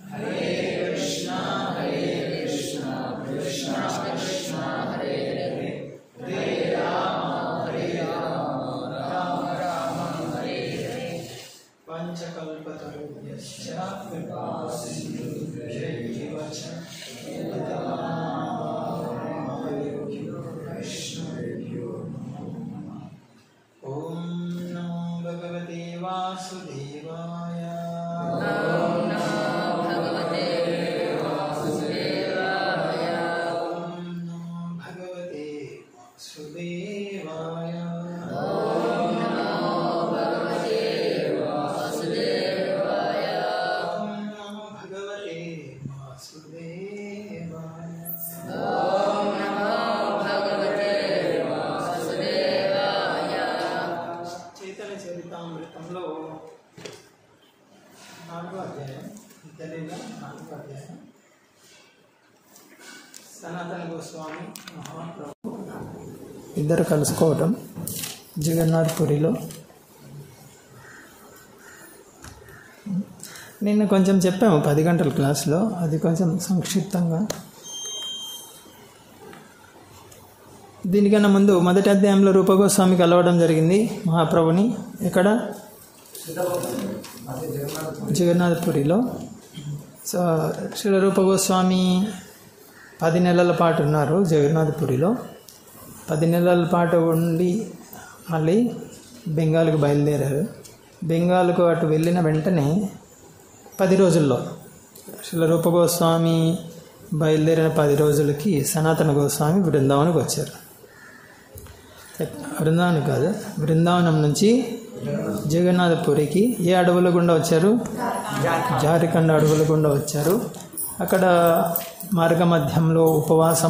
పంచకల్పతరుభ్యశ్చ కృపా సింధుభ్యైవ చ పతితానామేభ్యో వైష్ణవేభ్యో నమో నమః. ఓం నమో భగవతే వాసుదేవాయ ఓం నమో భగవతే వాసుదేవాయ ఓం నమో భగవతే వాసుదేవాయ చైతన్య చరితామృతంలో నాలుగో అధ్యాయం ఇద్దరిలో నాలుగో అధ్యాయం సనాతన గోస్వామి మహాప్రభు ఇద్దరు కలుసుకోవటం జగన్నాథ్పురిలో నిన్న కొంచెం చెప్పాము పది గంటల క్లాస్లో అది కొంచెం సంక్షిప్తంగా దీనికన్నా ముందు మొదటి అధ్యాయంలో రూపగోస్వామి కలవడం జరిగింది మహాప్రభుని ఎక్కడ జగన్నాథపురిలో సో శ్రీ రూపగోస్వామి పది నెలల పాటు ఉన్నారు జగన్నాథపురిలో పది నెలల పాటు ఉండి మళ్ళీ బెంగాల్కి బయలుదేరారు బెంగాల్కు అటు వెళ్ళిన వెంటనే పది రోజుల్లో శ్రీ రూపగోస్వామి బయలుదేరిన పది రోజులకి సనాతన గోస్వామి బృందావనకు వచ్చారు బృందావనం కాదు బృందావనం నుంచి జగన్నాథపురికి ఏ అడవుల గుండా వచ్చారు జారికండ అడవుల గుండా వచ్చారు అక్కడ మార్గ మధ్యంలో ఉపవాసం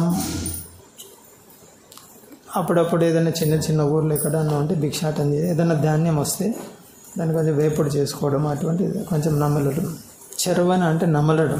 అప్పుడప్పుడు ఏదైనా చిన్న చిన్న ఊర్లో ఎక్కడన్నా ఉంటే భిక్షాటం చేసి ఏదైనా ధాన్యం వస్తే దాన్ని కొంచెం వేపుడు చేసుకోవడం అటువంటిది కొంచెం నమలడం చెరువన అంటే నమలడం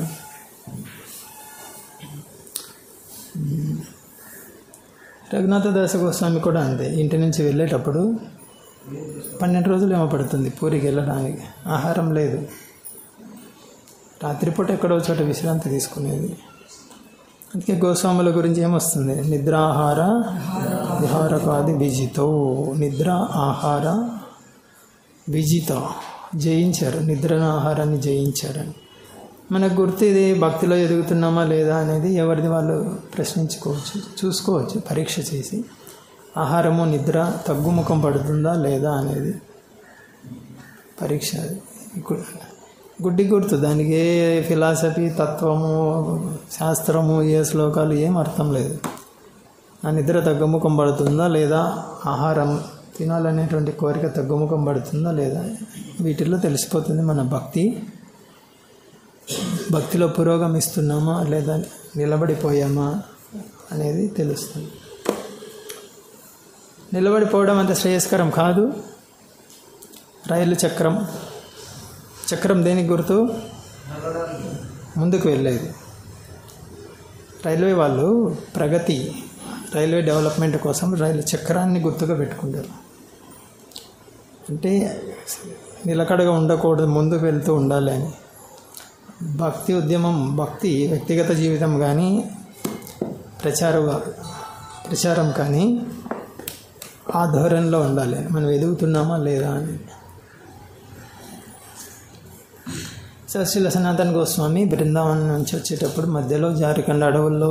రఘునాథ దాస గోస్వామి కూడా అంతే ఇంటి నుంచి వెళ్ళేటప్పుడు పన్నెండు రోజులు ఏమో పడుతుంది పూరికి వెళ్ళడానికి ఆహారం లేదు రాత్రిపూట ఎక్కడో చోట విశ్రాంతి తీసుకునేది అందుకే గోస్వాముల గురించి ఏమొస్తుంది నిద్రాహార విహారకాది విజితో నిద్ర ఆహార విజిత జయించారు నిద్ర ఆహారాన్ని జయించారని మనకు గుర్తు ఇది భక్తిలో ఎదుగుతున్నామా లేదా అనేది ఎవరిది వాళ్ళు ప్రశ్నించుకోవచ్చు చూసుకోవచ్చు పరీక్ష చేసి ఆహారము నిద్ర తగ్గుముఖం పడుతుందా లేదా అనేది పరీక్ష అది గు- గుడ్డి గుర్తు దానికి ఏ ఫిలాసఫీ తత్వము శాస్త్రము ఏ శ్లోకాలు ఏం అర్థం లేదు ఆ నిద్ర తగ్గుముఖం పడుతుందా లేదా ఆహారం తినాలనేటువంటి కోరిక తగ్గుముఖం పడుతుందా లేదా వీటిల్లో తెలిసిపోతుంది మన భక్తి భక్తిలో పురోగమిస్తున్నామా లేదా నిలబడిపోయామా అనేది తెలుస్తుంది నిలబడిపోవడం అంత శ్రేయస్కరం కాదు రైలు చక్రం చక్రం దేనికి గుర్తు ముందుకు వెళ్ళేది రైల్వే వాళ్ళు ప్రగతి రైల్వే డెవలప్మెంట్ కోసం రైలు చక్రాన్ని గుర్తుగా పెట్టుకుంటారు అంటే నిలకడగా ఉండకూడదు ముందుకు వెళ్తూ ఉండాలి అని భక్తి ఉద్యమం భక్తి వ్యక్తిగత జీవితం కానీ ప్రచార ప్రచారం కానీ ఆ ధోరణిలో ఉండాలి మనం ఎదుగుతున్నామా లేదా అని సశీల సనాతన గోస్వామి బృందావనం నుంచి వచ్చేటప్పుడు మధ్యలో జారికండ అడవుల్లో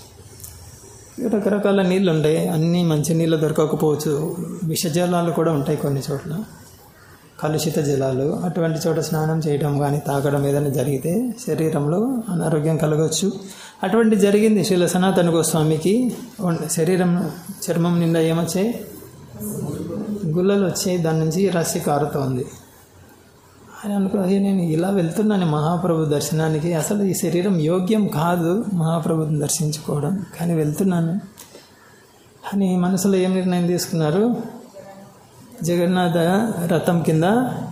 రకరకాల నీళ్ళు ఉంటాయి అన్నీ మంచి నీళ్ళు దొరకకపోవచ్చు విషజలాలు కూడా ఉంటాయి కొన్ని చోట్ల కలుషిత జలాలు అటువంటి చోట స్నానం చేయడం కానీ తాగడం ఏదైనా జరిగితే శరీరంలో అనారోగ్యం కలగవచ్చు అటువంటి జరిగింది శ్రీల సనాతన గోస్వామికి ఉన్- శరీరం చర్మం నిండా ఏమొచ్చాయి గుల్లలు వచ్చాయి దాని నుంచి రస్సి కారుతోంది అని అనుకో "అయ్యో, నేను ఇలా వెళ్తున్నాను మహాప్రభు దర్శనానికి అసలు ఈ శరీరం యోగ్యం కాదు మహాప్రభుని దర్శించుకోవడం కానీ వెళ్తున్నాను అని మనసులో ఏం నిర్ణయం తీసుకున్నారు జగన్నాథ రథం కింద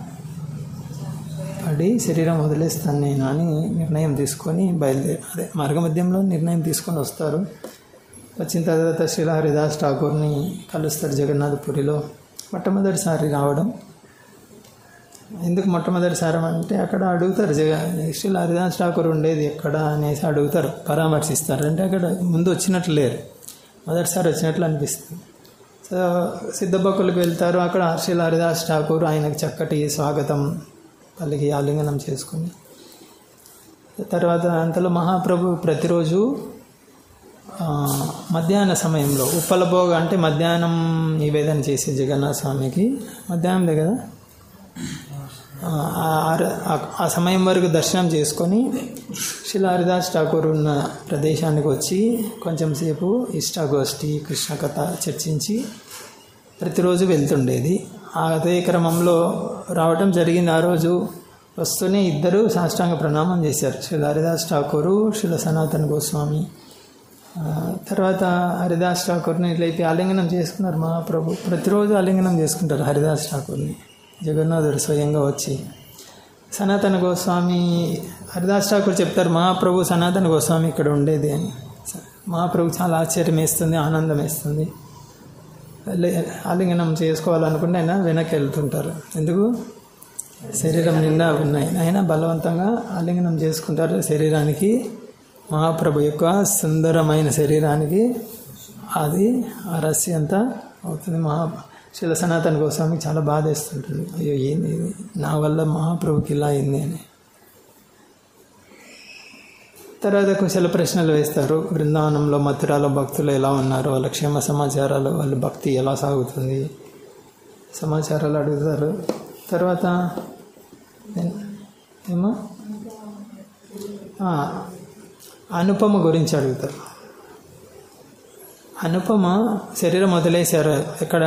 పడి శరీరం వదిలేస్తాను నేను అని నిర్ణయం తీసుకొని బయలుదేరి అదే మార్గమధ్యంలో నిర్ణయం తీసుకొని వస్తారు వచ్చిన తర్వాత శ్రీల హరిదాస్ ఠాకూర్ని కలుస్తారు జగన్నాథపురిలో మొట్టమొదటిసారి రావడం ఎందుకు మొట్టమొదటిసారి అంటే అక్కడ అడుగుతారు జగ శ్రీల హరిదాస్ ఠాకూర్ ఉండేది ఎక్కడ అనేసి అడుగుతారు పరామర్శిస్తారు అంటే అక్కడ ముందు వచ్చినట్లు లేరు మొదటిసారి వచ్చినట్లు అనిపిస్తుంది సో సిద్ధభక్కులకు వెళ్తారు అక్కడ శ్రీల హరిదాస్ ఠాకూర్ ఆయనకు చక్కటి స్వాగతం పలికి ఆలింగనం చేసుకుని తర్వాత అంతలో మహాప్రభు ప్రతిరోజు ఆ, మధ్యాహ్న సమయంలో ఉప్పలభోగ అంటే మధ్యాహ్నం నివేదన చేసే జగన్నాథ స్వామికి మధ్యాహ్నందే కదా ఆ, ఆ- ఆ- ఆ సమయం వరకు దర్శనం చేసుకొని శిలా హరిదాస్ ఠాకూర్ ఉన్న ప్రదేశానికి వచ్చి కొంచెం సేపు ఇష్టాగోష్ఠి కృష్ణ కథ చర్చించి ప్రతిరోజు వెళ్తుండేది ఆ అదే క్రమంలో రావటం జరిగింది ఆ రోజు వస్తూనే ఇద్దరు సాష్టాంగ ప్రణామం చేశారు శ్రీ హరిదాస్ ఠాకూరు శ్రీల సనాతన గోస్వామి ఆ, తర్వాత హరిదాస్ ఠాకూర్ని ఇట్లయితే ఆలింగనం చేసుకున్నారు మహాప్రభు ప్రతిరోజు ఆలింగనం చేసుకుంటారు హరిదాస్ ఠాకూర్ని జగన్నాథుడు స్వయంగా వచ్చి సనాతన గోస్వామి హరిదాస్ ఠాకూర్ చెప్తారు మహాప్రభు సనాతన గోస్వామి ఇక్కడ ఉండేది అని మహాప్రభు చాలా ఆశ్చర్యం వేస్తుంది ఆనందం వేస్తుంది లే- ఆలింగనం చేసుకోవాలనుకుంటే ఆయన వెనక్కి వెళ్తుంటారు ఎందుకు శరీరం నిండా ఉన్నాయి ఆయన బలవంతంగా ఆలింగనం చేసుకుంటారు శరీరానికి మహాప్రభు యొక్క సుందరమైన శరీరానికి అది ఆ రస్సి అంతా అవుతుంది మహా శిల సనాతన గోస్వామికి చాలా బాధేస్తుంటుంది అయ్యో ఏంది ఇది నా వల్ల మహాప్రభుకి ఇలా అయింది అని తర్వాత కుశల ప్రశ్నలు వేస్తారు బృందావనంలో మథురాలో భక్తులు ఎలా ఉన్నారు వాళ్ళ క్షేమ సమాచారాలు వాళ్ళ భక్తి ఎలా సాగుతుంది సమాచారాలు అడుగుతారు తర్వాత ఏం- ఏమో ఆ, అనుపమ గురించి అడుగుతారు అనుపమ శరీరం వదిలేశారు ఎక్కడ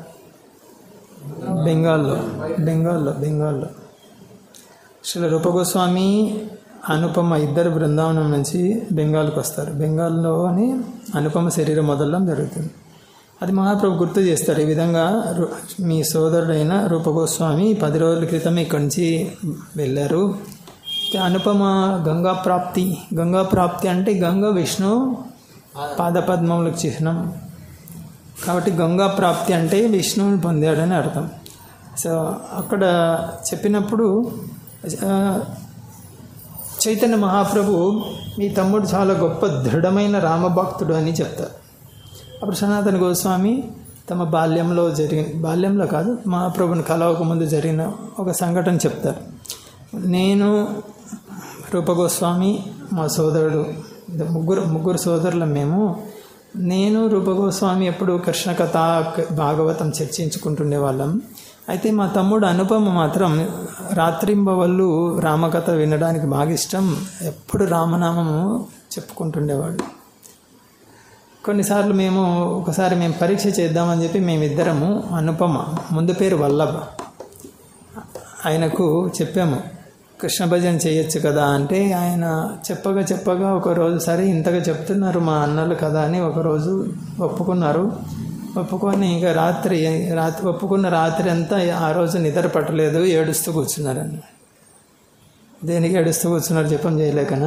బెంగాల్లో బెంగాల్లో బెంగాల్లో శ్రీ రూపగోస్వామి అనుపమ ఇద్దరు బృందావనం నుంచి బెంగాల్కి వస్తారు బెంగాల్లోని అనుపమ శరీరం వదలడం జరుగుతుంది అది మహాప్రభు గుర్తు చేస్తారు ఈ విధంగా రు- మీ సోదరుడైన రూపగోస్వామి పది రోజుల క్రితం ఇక్కడి నుంచి వెళ్ళారు అయితే అనుపమ గంగా ప్రాప్తి గంగా ప్రాప్తి అంటే గంగా విష్ణు పాదపద్మములకు చిహ్నం కాబట్టి గంగా ప్రాప్తి అంటే విష్ణువుని పొందాడని అర్థం సో అక్కడ చెప్పినప్పుడు ఆ, చైతన్య మహాప్రభు మీ తమ్ముడు చాలా గొప్ప దృఢమైన రామభక్తుడు అని చెప్తారు అప్పుడు సనాతన గోస్వామి తమ బాల్యంలో జరిగిన బాల్యంలో కాదు మహాప్రభుని కలవక ముందు జరిగిన ఒక సంఘటన చెప్తారు నేను రూపగోస్వామి మా సోదరుడు ఇద్దరు ముగ్గురు ముగ్గురు సోదరులం మేము నేను రూపగోస్వామి ఎప్పుడు కృష్ణ కథ భాగవతం చర్చించుకుంటుండే వాళ్ళం అయితే మా తమ్ముడు అనుపమ మాత్రం రాత్రింబవళ్ళు రామకథ వినడానికి బాగా ఇష్టం ఎప్పుడు రామనామము చెప్పుకుంటుండేవాడు కొన్నిసార్లు మేము ఒకసారి మేము పరీక్ష చేద్దామని చెప్పి మేమిద్దరము అనుపమ ముందు పేరు వల్లభ ఆయనకు చెప్పాము కృష్ణ భజన చేయొచ్చు కదా అంటే ఆయన చెప్పగా చెప్పగా ఒకరోజు సరే ఇంతగా చెప్తున్నారు మా అన్నలు కదా అని ఒకరోజు ఒప్పుకున్నారు ఒప్పుకొని ఇంకా రాత్రి రాత్రి ఒప్పుకున్న రాత్రి అంతా ఆ రోజు నిద్ర పట్టలేదు ఏడుస్తూ కూర్చున్నారని దేనికి ఏడుస్తూ కూర్చున్నారు జపం చేయలేకనా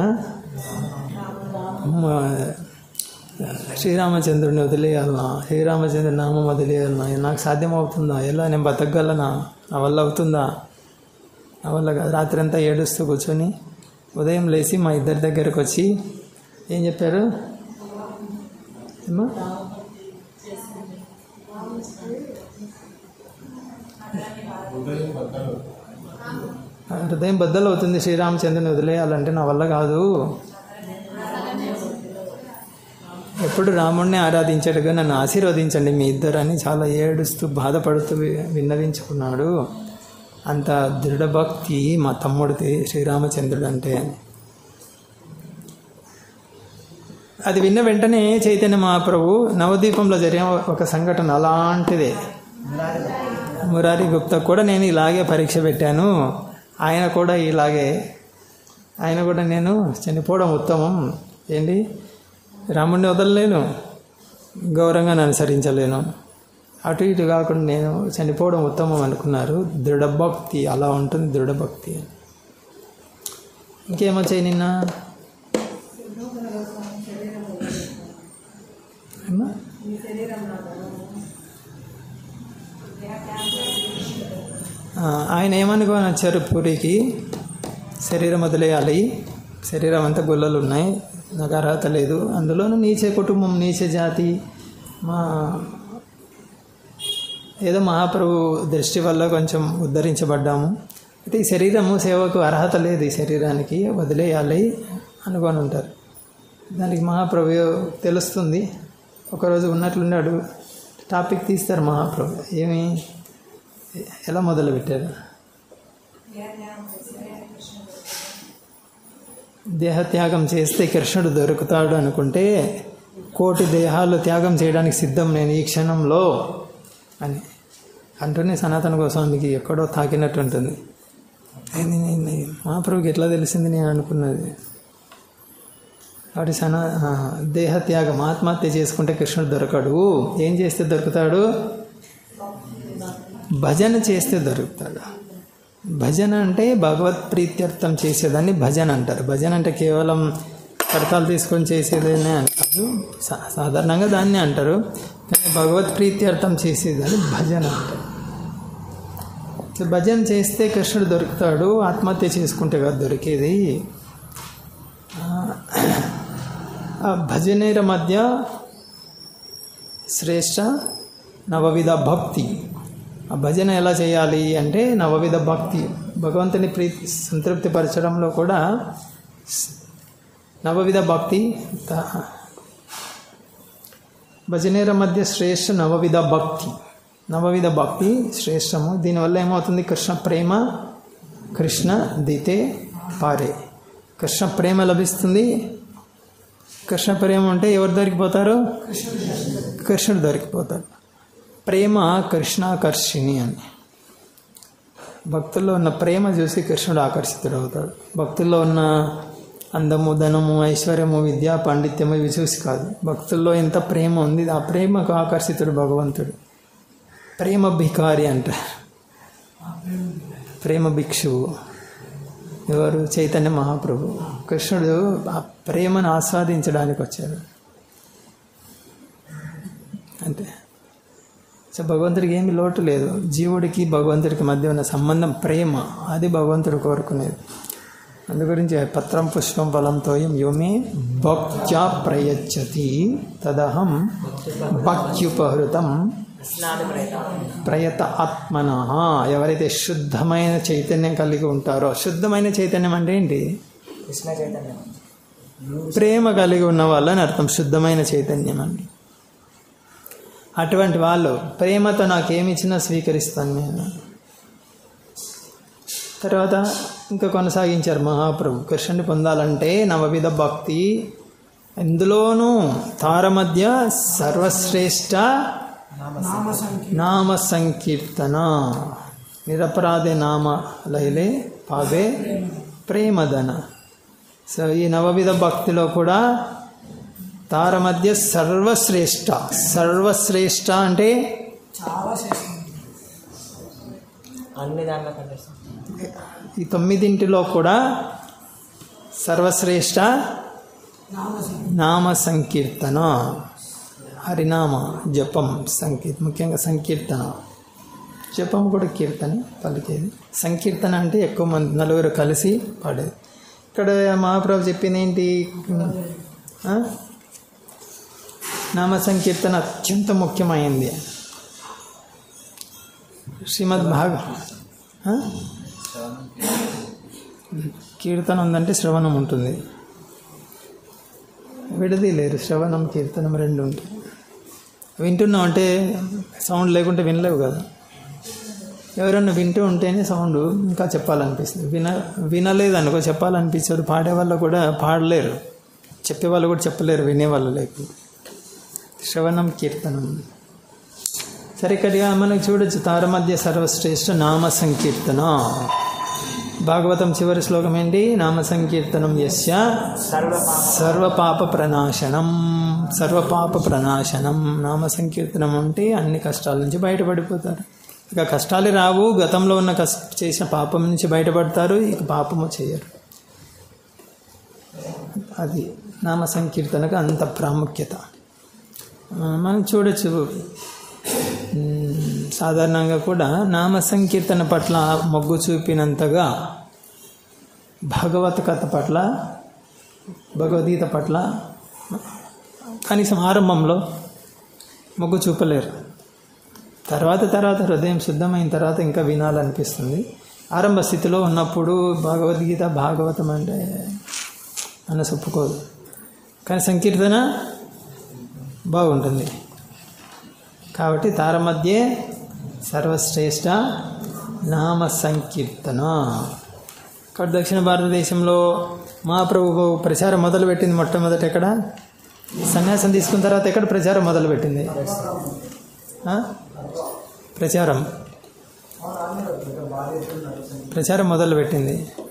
మ- శ్రీరామచంద్రుడిని వదిలేయాలనా శ్రీరామచంద్రుడి నామం వదిలేయాలనా నాకు సాధ్యమవుతుందా ఎలా నేను బతకగలనా నా వల్ల అవుతుందా నా వల్ల కాదు రాత్రి అంతా ఏడుస్తూ కూర్చొని ఉదయం లేచి మా ఇద్దరి దగ్గరకు వచ్చి ఏం చెప్పారు ఏమా హృదయం బద్దలు అవుతుంది శ్రీరామచంద్రుని వదిలేయాలంటే నా వల్ల కాదు ఎప్పుడు రాముడిని ఆరాధించాడుగా నన్ను ఆశీర్వదించండి మీ ఇద్దరు అని చాలా ఏడుస్తూ బాధపడుతూ వి- విన్నవించుకున్నాడు అంత దృఢభక్తి మా తమ్ముడిది శ్రీరామచంద్రుడు అంటే అది విన్న వెంటనే చైతన్య మహాప్రభు నవదీపంలో జరిగిన ఒక సంఘటన అలాంటిదే మురారి గుప్తా కూడా నేను ఇలాగే పరీక్ష పెట్టాను ఆయన కూడా ఇలాగే ఆయన కూడా నేను చనిపోవడం ఉత్తమం ఏంటి రాముడిని వదలలేను గౌరవంగా అనుసరించలేను అటు ఇటు కాకుండా నేను చనిపోవడం ఉత్తమం అనుకున్నారు దృఢభక్తి అలా ఉంటుంది దృఢభక్తి ఇంకేమొచ్చాయి నిన్న ఏమ్మా? ఆ, ఆయన ఏమనుకొని వచ్చారు పూరికి శరీరం వదిలేయాలి శరీరం అంతా గుల్లలు ఉన్నాయి నాకు అర్హత లేదు అందులోనూ నీచే కుటుంబం నీచే జాతి మా ఏదో మహాప్రభు దృష్టి వల్ల కొంచెం ఉద్ధరించబడ్డాము అయితే ఈ శరీరము సేవకు అర్హత లేదు ఈ శరీరానికి వదిలేయాలి అనుకొని ఉంటారు దానికి మహాప్రభు తెలుస్తుంది ఒకరోజు ఉన్నట్లున్నాడు టాపిక్ తీస్తారు మహాప్రభు ఏమి ఎలా మొదలుపెట్టారు దేహత్యాగం చేస్తే కృష్ణుడు దొరుకుతాడు అనుకుంటే కోటి దేహాలు త్యాగం చేయడానికి సిద్ధం నేను ఈ క్షణంలో అని అంటూనే సనాతన గోస్వామికి ఎక్కడో తాకినట్టు ఉంటుంది ఏంది నేను మహాప్రభుకి ఎట్లా తెలిసింది నేను అనుకున్నది వాటి సనా ఆ, దేహత్యాగం ఆత్మహత్య చేసుకుంటే కృష్ణుడు దొరకడు ఏం చేస్తే దొరుకుతాడు భజన చేస్తే దొరుకుతాడు భజన అంటే భగవత్ ప్రీత్యర్థం చేసేదాన్ని భజన అంటారు భజన అంటే కేవలం కడతాలు తీసుకొని చేసేదేనే అంటారు సా- సాధారణంగా దాన్ని అంటారు కానీ భగవత్ ప్రీత్యర్థం చేసేదాన్ని భజన అంటారు సో భజన చేస్తే కృష్ణుడు దొరుకుతాడు ఆత్మహత్య చేసుకుంటే కదా దొరికేది ఆ భజనేర మధ్య శ్రేష్ట నవవిధ భక్తి ఆ భజన ఎలా చేయాలి అంటే నవవిధ భక్తి భగవంతుని ప్రీతి సంతృప్తి పరచడంలో కూడా స్- నవవిధ భక్తి త- భజనేర మధ్య శ్రేష్ఠ నవవిధ భక్తి నవవిధ భక్తి శ్రేష్టము దీనివల్ల ఏమవుతుంది కృష్ణ ప్రేమ కృష్ణ దితే పారే కృష్ణ ప్రేమ లభిస్తుంది కృష్ణ ప్రేమ ఉంటే ఎవరు దొరికిపోతారు కృష్ణుడు దొరికిపోతాడు ప్రేమ కృష్ణాకర్షిణి అని భక్తుల్లో ఉన్న ప్రేమ చూసి కృష్ణుడు ఆకర్షితుడు అవుతాడు భక్తుల్లో ఉన్న అందము ధనము ఐశ్వర్యము విద్య పాండిత్యము ఇవి చూసి కాదు భక్తుల్లో ఎంత ప్రేమ ఉంది ఆ ప్రేమకు ఆకర్షితుడు భగవంతుడు ప్రేమ భికారి అంటారు ప్రేమ భిక్షువు ఎవరు చైతన్య మహాప్రభు కృష్ణుడు ఆ ప్రేమను ఆస్వాదించడానికి వచ్చాడు అంతే సో భగవంతుడికి ఏమి లోటు లేదు జీవుడికి భగవంతుడికి మధ్య ఉన్న సంబంధం ప్రేమ అది భగవంతుడు కోరుకునేది అందు గురించి పత్రం పుష్పం ఫలంతో యోమే భక్త్యా ప్రయచ్చతి తదహం భక్త్యుపహృతం ప్రయత ఆత్మన ఎవరైతే శుద్ధమైన చైతన్యం కలిగి ఉంటారో శుద్ధమైన చైతన్యం అంటే ఏంటి కృష్ణ చైతన్యం ప్రేమ కలిగి ఉన్న వాళ్ళని అర్థం శుద్ధమైన చైతన్యం అండి అటువంటి వాళ్ళు ప్రేమతో నాకేమి ఇచ్చినా స్వీకరిస్తాను నేను తర్వాత ఇంకా కొనసాగించారు మహాప్రభు కృష్ణుని పొందాలంటే నవవిధ భక్తి ఎందులోనూ తార మధ్య సర్వశ్రేష్ఠ నామ సంకీర్తన నిరపరాధే నామ లైలే పావే ప్రేమదన సో ఈ నవవిధ భక్తిలో కూడా తార మధ్య సర్వశ్రేష్ఠ సర్వశ్రేష్ఠ అంటే అన్ని దాంట్లో కంటే ఈ తొమ్మిదింటిలో కూడా సర్వశ్రేష్ఠ నామ సంకీర్తన హరినామ జపం సంకీర్త ముఖ్యంగా సంకీర్తన జపం కూడా కీర్తన పలికేది సంకీర్తన అంటే ఎక్కువ మంది నలుగురు కలిసి పాడేది ఇక్కడ మహాప్రభు చెప్పింది ఏంటి ఆ? నామ సంకీర్తన అత్యంత ముఖ్యమైంది శ్రీమద్ భాగ ఆ? కీర్తన ఉందంటే శ్రవణం ఉంటుంది విడది లేరు శ్రవణం కీర్తనం రెండు ఉంటాయి వింటున్నావు అంటే సౌండ్ లేకుంటే వినలేవు కదా ఎవరన్నా వింటూ ఉంటేనే సౌండ్ ఇంకా చెప్పాలనిపిస్తుంది విన వినలేదు అనుకో చెప్పాలనిపించదు పాడే వాళ్ళు కూడా పాడలేరు చెప్పే వాళ్ళు కూడా చెప్పలేరు వినేవాళ్ళు లేకుండా శ్రవణం కీర్తనం సరే ఇక్కడిగా మనకు చూడొచ్చు తార మధ్య సర్వశ్రేష్ఠ నామ సంకీర్తన భాగవతం చివరి శ్లోకం ఏంటి నామ సంకీర్తనం యస్య సర్వపాప ప్రనాశనం సర్వపాప ప్రనాశనం నామ సంకీర్తనం అంటే అన్ని కష్టాల నుంచి బయటపడిపోతారు ఇక కష్టాలు రావు గతంలో ఉన్న కష్ట చేసిన పాపం నుంచి బయటపడతారు ఇక పాపము చేయరు అది నామ సంకీర్తనకు అంత ప్రాముఖ్యత ఆ, మనం చూడొచ్చు మ్, సాధారణంగా కూడా నామ సంకీర్తన పట్ల మొగ్గు చూపినంతగా భగవత్ కథ పట్ల భగవద్గీత పట్ల కనీసం ఆరంభంలో మొగ్గు చూపలేరు తర్వాత తర్వాత హృదయం శుద్ధమైన తర్వాత ఇంకా వినాలనిపిస్తుంది ఆరంభ స్థితిలో ఉన్నప్పుడు భగవద్గీత భాగవతం అంటే మనసు ఒప్పుకోదు కానీ సంకీర్తన బాగుంటుంది కాబట్టి తారమధ్యే సర్వశ్రేష్ఠ నామ సంకీర్తన ఇక్కడ దక్షిణ భారతదేశంలో మహాప్రభు ప్రచారం మొదలుపెట్టింది మొట్టమొదట ఎక్కడ సన్యాసం తీసుకున్న తర్వాత ఎక్కడ ప్రచారం మొదలుపెట్టింది ఆ? ప్రచారం ప్రచారం మొదలుపెట్టింది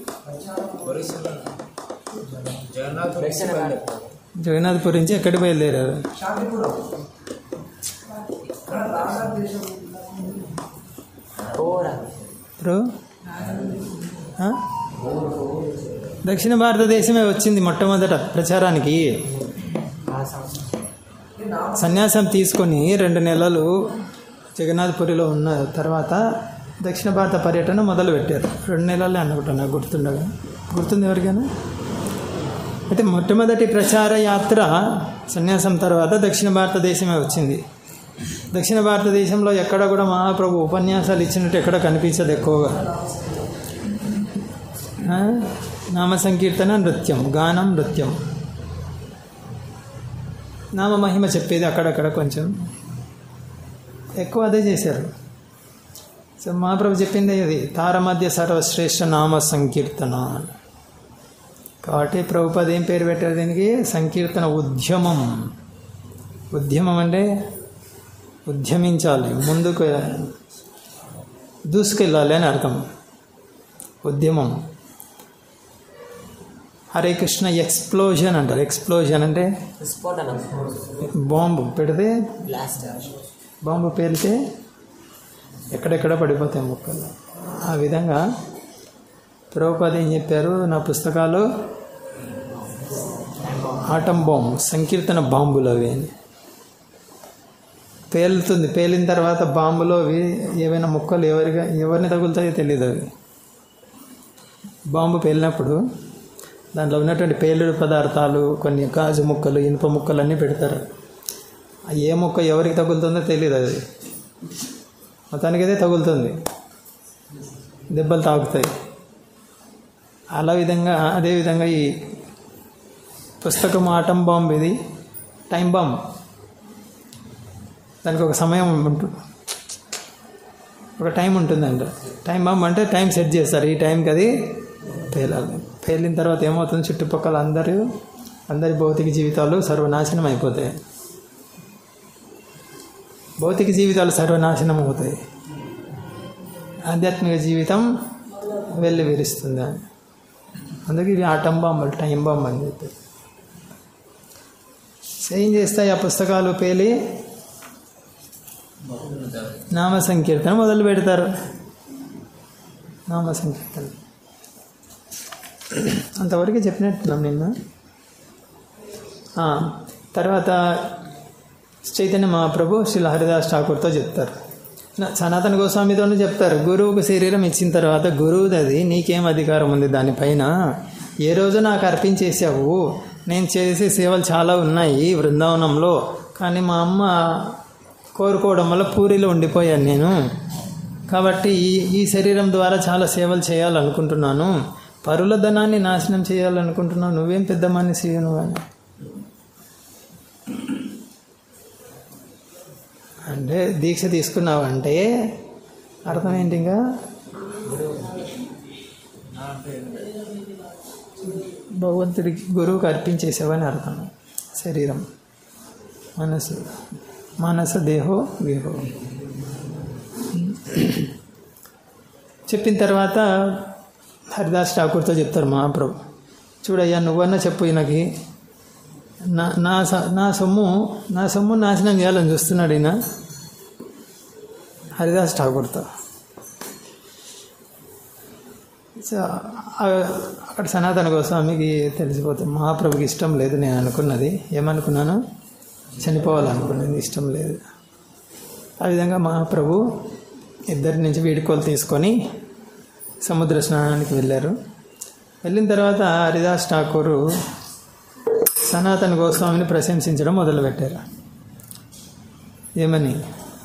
దక్షిణ భారత్ జగన్నాథ్పూర్ నుంచి ఎక్కడికి బయలుదేరారు ఓరా ఇప్పుడు ఆ? దక్షిణ భారతదేశమే వచ్చింది మొట్టమొదట ప్రచారానికి ఆ సంవత్సరం సన్యాసం తీసుకొని రెండు నెలలు జగన్నాథ్పురిలో ఉన్న తర్వాత దక్షిణ భారత పర్యటన మొదలుపెట్టారు రెండు నెలలే అనుకుంటా నాకు గుర్తుండగా గుర్తుంది ఎవరికైనా అయితే మొట్టమొదటి ప్రచార యాత్ర సన్యాసం తర్వాత దక్షిణ భారతదేశమే వచ్చింది దక్షిణ భారతదేశంలో ఎక్కడ కూడా మహాప్రభు ఉపన్యాసాలు ఇచ్చినట్టు ఎక్కడ కనిపించదు ఎక్కువగా ఆ? నామ సంకీర్తన నృత్యం గానం నృత్యం నామ మహిమ చెప్పేది అక్కడక్కడ కొంచెం ఎక్కువ అదే చేశారు సో మహాప్రభు చెప్పింది అది తారమధ్య సర్వశ్రేష్ఠ నామ సంకీర్తన కాబట్టి ప్రభుపద ఏం పేరు పెట్టారు దీనికి సంకీర్తన ఉద్యమం ఉద్యమం అంటే ఉద్యమించాలి ముందుకు దూసుకెళ్ళాలి అని అర్థం ఉద్యమం హరే కృష్ణ ఎక్స్ప్లోజన్ అంటారు ఎక్స్ప్లోజన్ అంటే స్ఫోటనం బాంబు పెడితే బ్లాస్ట్ బాంబు పేలితే ఎక్కడెక్కడ పడిపోతాయి ముక్కలు ఆ విధంగా ప్రభుపాద ఏం చెప్పారు నా పుస్తకాలు ఆటం బాంబు సంకీర్తన బాంబులు అవి అని పేలుతుంది పేలిన తర్వాత బాంబులో అవి ఏవైనా ముక్కలు ఎవరిగా ఎవరిని తగులుతాయో తెలియదు అవి బాంబు పేలినప్పుడు దాంట్లో ఉన్నటువంటి పేలుడు పదార్థాలు కొన్ని గాజు ముక్కలు ఇనుప ముక్కలు అన్నీ పెడతారు ఆ ఏ ముక్క ఎవరికి తగులుతుందో తెలియదు అది మొత్తానికి అయితే తగులుతుంది దెబ్బలు తాకుతాయి అలా విధంగా అదే విధంగా ఈ పుస్తకం ఆటం బాంబ్ ఇది టైం బాంబ్ దానికి ఒక సమయం ఉంటుంది ఒక టైం ఉంటుందంట టైం బాంబ్ అంటే టైం సెట్ చేస్తారు ఈ టైంకి అది పేలాలి పేలిన తర్వాత ఏమవుతుంది చుట్టుపక్కల అందరూ అందరి భౌతిక జీవితాలు సర్వనాశనం అయిపోతాయి భౌతిక జీవితాలు సర్వనాశనం అవుతాయి ఆధ్యాత్మిక జీవితం వెళ్ళి విరుస్తుంది అందుకే ఇవి ఆటం బాంబులు టైం బాంబు అని చెప్పి సో ఏం చేస్తాయి ఆ పుస్తకాలు పేలి నామ సంకీర్తన మొదలు పెడతారు నామ సంకీర్తన అంతవరకు చెప్పినట్టున్నాం నిన్న ఆ, తర్వాత చైతన్య మహాప్రభు శ్రీ హరిదాస్ ఠాకూర్తో చెప్తారు నా- సనాతన గోస్వామితోనూ చెప్తారు గురువుకు శరీరం ఇచ్చిన తర్వాత గురువుది అది నీకేం అధికారం ఉంది దానిపైన ఏ రోజు నాకు అర్పించేసావు నేను చేసే సేవలు చాలా ఉన్నాయి బృందావనంలో కానీ మా అమ్మ కోరుకోవడం వల్ల పూరిలో ఉండిపోయాను నేను కాబట్టి ఈ ఈ శరీరం ద్వారా చాలా సేవలు చేయాలనుకుంటున్నాను పరుల ధనాన్ని నాశనం చేయాలనుకుంటున్నావు నువ్వేం పెద్ద మనిషి నువ్వు అని అంటే దీక్ష తీసుకున్నావంటే అర్థం ఏంటి ఇంకా భగవంతుడికి గురువుకి అర్పించేసావని అర్థం శరీరం మనసు మానస దేహో గేహో చెప్పిన తర్వాత హరిదాస్ ఠాకూర్తో చెప్తారు మహాప్రభు చూడయ్యా నువ్వన్నా చెప్పు ఈయనకి నా నా స- నా సొమ్ము నా సొమ్ము నాశనం చేయాలని చూస్తున్నాడు ఈయన హరిదాస్ ఠాకూర్తో సో ఆ- అక్కడ సనాతన గోస్వామికి తెలిసిపోతుంది మహాప్రభుకి ఇష్టం లేదు నేను అనుకున్నది ఏమనుకున్నాను చనిపోవాలనుకున్నది ఇష్టం లేదు ఆ విధంగా మహాప్రభు ఇద్దరి నుంచి వీడుకోలు తీసుకొని సముద్ర స్నానానికి వెళ్ళారు వెళ్ళిన తర్వాత హరిదాస్ ఠాకూరు సనాతన గోస్వామిని ప్రశంసించడం మొదలుపెట్టారు ఏమని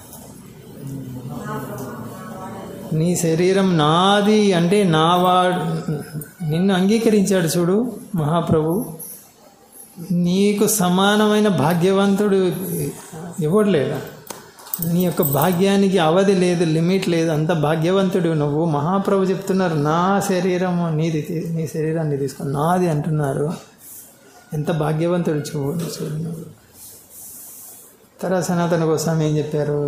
నీ శరీరం నాది అంటే నావాడు నిన్ను అంగీకరించాడు చూడు మహాప్రభు నీకు సమానమైన భాగ్యవంతుడు ఎవడు లేడా నీ యొక్క భాగ్యానికి అవధి లేదు లిమిట్ లేదు అంత భాగ్యవంతుడు నువ్వు మహాప్రభు చెప్తున్నారు నా శరీరము నీది తీ- నీ శరీరాన్ని తీసుకో నాది అంటున్నారు ఎంత భాగ్యవంతుడు చూడు చూడు నువ్వు తర్వాత సనాతన కోసం ఏం చెప్పారు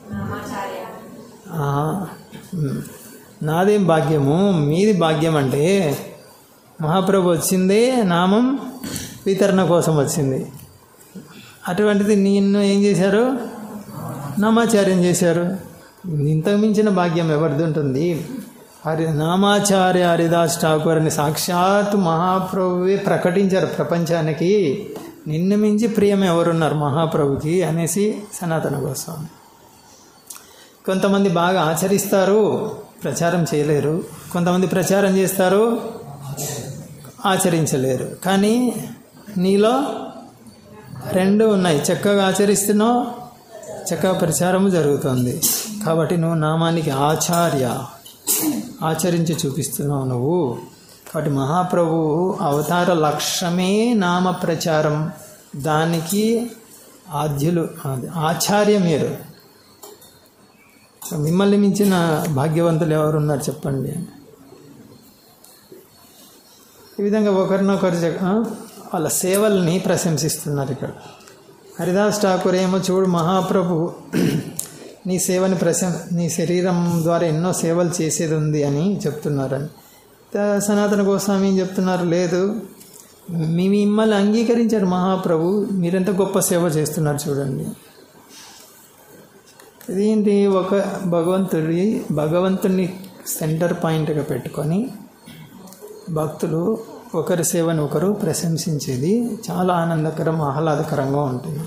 ఆ, ఉమ్, నాదేం భాగ్యము మీది భాగ్యం అంటే మహాప్రభు వచ్చిందే నామం వితరణ కోసం వచ్చింది అటువంటిది నిన్ను ఏం చేశారు నామాచార్యం చేశారు ఇంతకు మించిన భాగ్యం ఎవరిది ఉంటుంది హరి నామాచార్య హరిదాస్ ఠాకూర్ అని సాక్షాత్ మహాప్రభువే ప్రకటించారు ప్రపంచానికి నిన్ను మించి ప్రియం ఎవరున్నారు మహాప్రభుకి అనేసి సనాతన గోస్వామి కొంతమంది బాగా ఆచరిస్తారు ప్రచారం చేయలేరు కొంతమంది ప్రచారం చేస్తారు ఆచరించలేరు కానీ నీలో రెండు ఉన్నాయి చక్కగా ఆచరిస్తున్నావు చక్కగా ప్రచారం జరుగుతుంది కాబట్టి నువ్వు నామానికి ఆచార్య ఆచరించి చూపిస్తున్నావు నువ్వు కాబట్టి మహాప్రభు అవతార లక్ష్యమే నామ ప్రచారం దానికి ఆద్యులు అది ఆచార్య మీరు మిమ్మల్ని మించిన భాగ్యవంతులు ఎవరున్నారు చెప్పండి ఈ విధంగా ఒకరినొకరు చె- ఆ, వాళ్ళ సేవల్ని ప్రశంసిస్తున్నారు ఇక్కడ హరిదాస్ ఠాకూర్ ఏమో చూడు మహాప్రభు నీ సేవని ప్రశం నీ శరీరం ద్వారా ఎన్నో సేవలు చేసేది ఉంది అని చెప్తున్నారని త- సనాతన గోస్వామి ఏం చెప్తున్నారు లేదు మీ మిమ్మల్ని అంగీకరించారు మహాప్రభు మీరెంత గొప్ప సేవ చేస్తున్నారు చూడండి ఇదేంటి ఒక భగవంతుడి భగవంతుని సెంటర్ పాయింట్గా పెట్టుకొని భక్తులు ఒకరి సేవను ఒకరు ప్రశంసించేది చాలా ఆనందకరం ఆహ్లాదకరంగా ఉంటుంది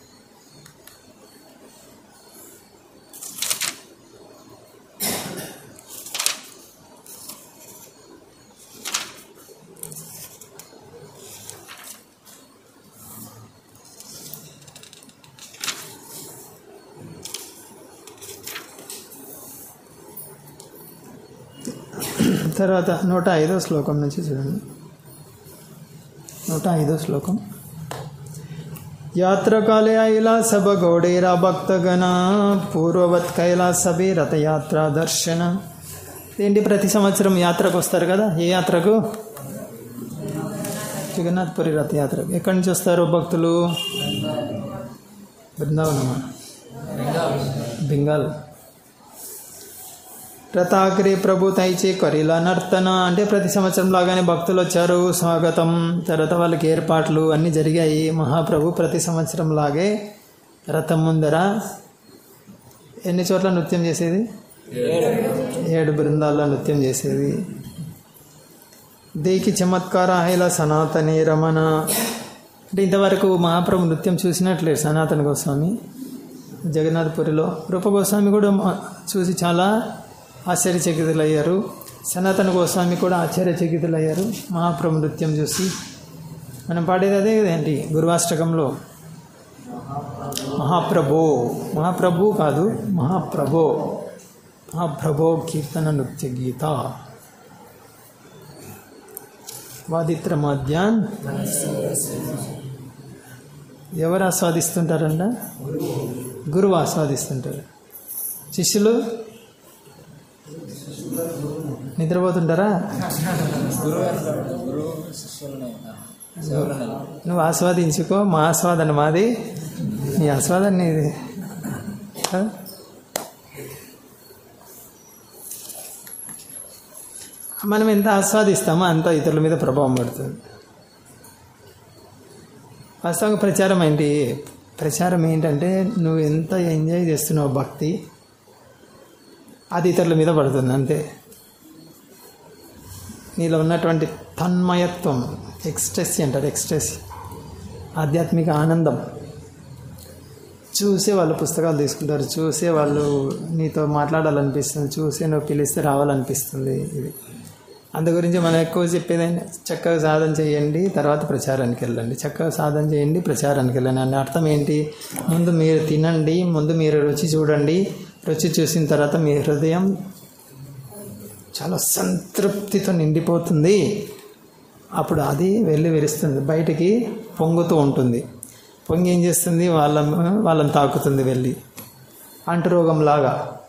తర్వాత నూట ఐదో శ్లోకం నుంచి చూడండి నూట ఐదో శ్లోకం యాత్రకాలే ఐలాసభ గౌడేరా భక్తగణ పూర్వవత్ కైలాసభే రథయాత్ర దర్శన ఏంటి ప్రతి సంవత్సరం యాత్రకు వస్తారు కదా ఏ యాత్రకు జగన్నాథ్పురి రథయాత్రకు ఎక్కడి నుంచి వస్తారు భక్తులు బృందావనమా బెంగాల్ రథాగ్రే ప్రభు తైచే కరిలా నర్తన అంటే ప్రతి సంవత్సరం లాగానే భక్తులు వచ్చారు స్వాగతం తర్వాత వాళ్ళకి ఏర్పాట్లు అన్నీ జరిగాయి మహాప్రభు ప్రతి సంవత్సరం లాగే రథం ముందర ఎన్ని చోట్ల నృత్యం చేసేది ఏడు బృందాల్లో నృత్యం చేసేది దేకి చమత్కార హైల సనాతనే రమణ అంటే ఇంతవరకు మహాప్రభు నృత్యం చూసినట్లేదు సనాతన గోస్వామి జగన్నాథపురిలో రూప గోస్వామి కూడా మా- చూసి చాలా ఆశ్చర్యచకితులయ్యారు సనాతన గోస్వామి కూడా ఆశ్చర్యచకితులయ్యారు మహాప్రభు నృత్యం చూసి మనం పాడేది అదే కదేంటి గురువాష్టకంలో మహాప్రభో మహాప్రభు కాదు మహాప్రభో మహాప్రభో కీర్తన నృత్య గీత వాదిత్ర మధ్యాన్ ఎవరు ఆస్వాదిస్తుంటారంట గురువు ఆస్వాదిస్తుంటారు శిష్యులు నిద్రపోతుంటారా నువ్వు ఆస్వాదించుకో మా ఆస్వాదన మాది నీ ఆస్వాదన నీది ఆ? మనం ఎంత ఆస్వాదిస్తామో అంత ఇతరుల మీద ప్రభావం పడుతుంది వాస్తవంగా ప్రచారం ఏంటి ప్రచారం ఏంటంటే నువ్వు ఎంత ఎంజాయ్ చేస్తున్నావు భక్తి అది ఇతరుల మీద పడుతుంది అంతే నీలో ఉన్నటువంటి తన్మయత్వం ఎక్స్ట్రెస్ అంటారు ఎక్స్ట్రెస్ ఆధ్యాత్మిక ఆనందం చూసే వాళ్ళు పుస్తకాలు తీసుకుంటారు చూసే వాళ్ళు నీతో మాట్లాడాలనిపిస్తుంది చూసే నువ్వు పిలిస్తే రావాలనిపిస్తుంది ఇది అందు గురించి మనం ఎక్కువ చెప్పేది చక్కగా సాధన చేయండి తర్వాత ప్రచారానికి వెళ్ళండి చక్కగా సాధన చేయండి ప్రచారానికి వెళ్ళండి అనే అర్థం ఏంటి ముందు మీరు తినండి ముందు మీరు రుచి చూడండి రుచి చూసిన తర్వాత మీ హృదయం చాలా సంతృప్తితో నిండిపోతుంది అప్పుడు అది వెళ్ళి విరుస్తుంది బయటికి పొంగుతూ ఉంటుంది పొంగి ఏం చేస్తుంది వాళ్ళ వాళ్ళని తాకుతుంది వెళ్ళి అంటురోగంలాగా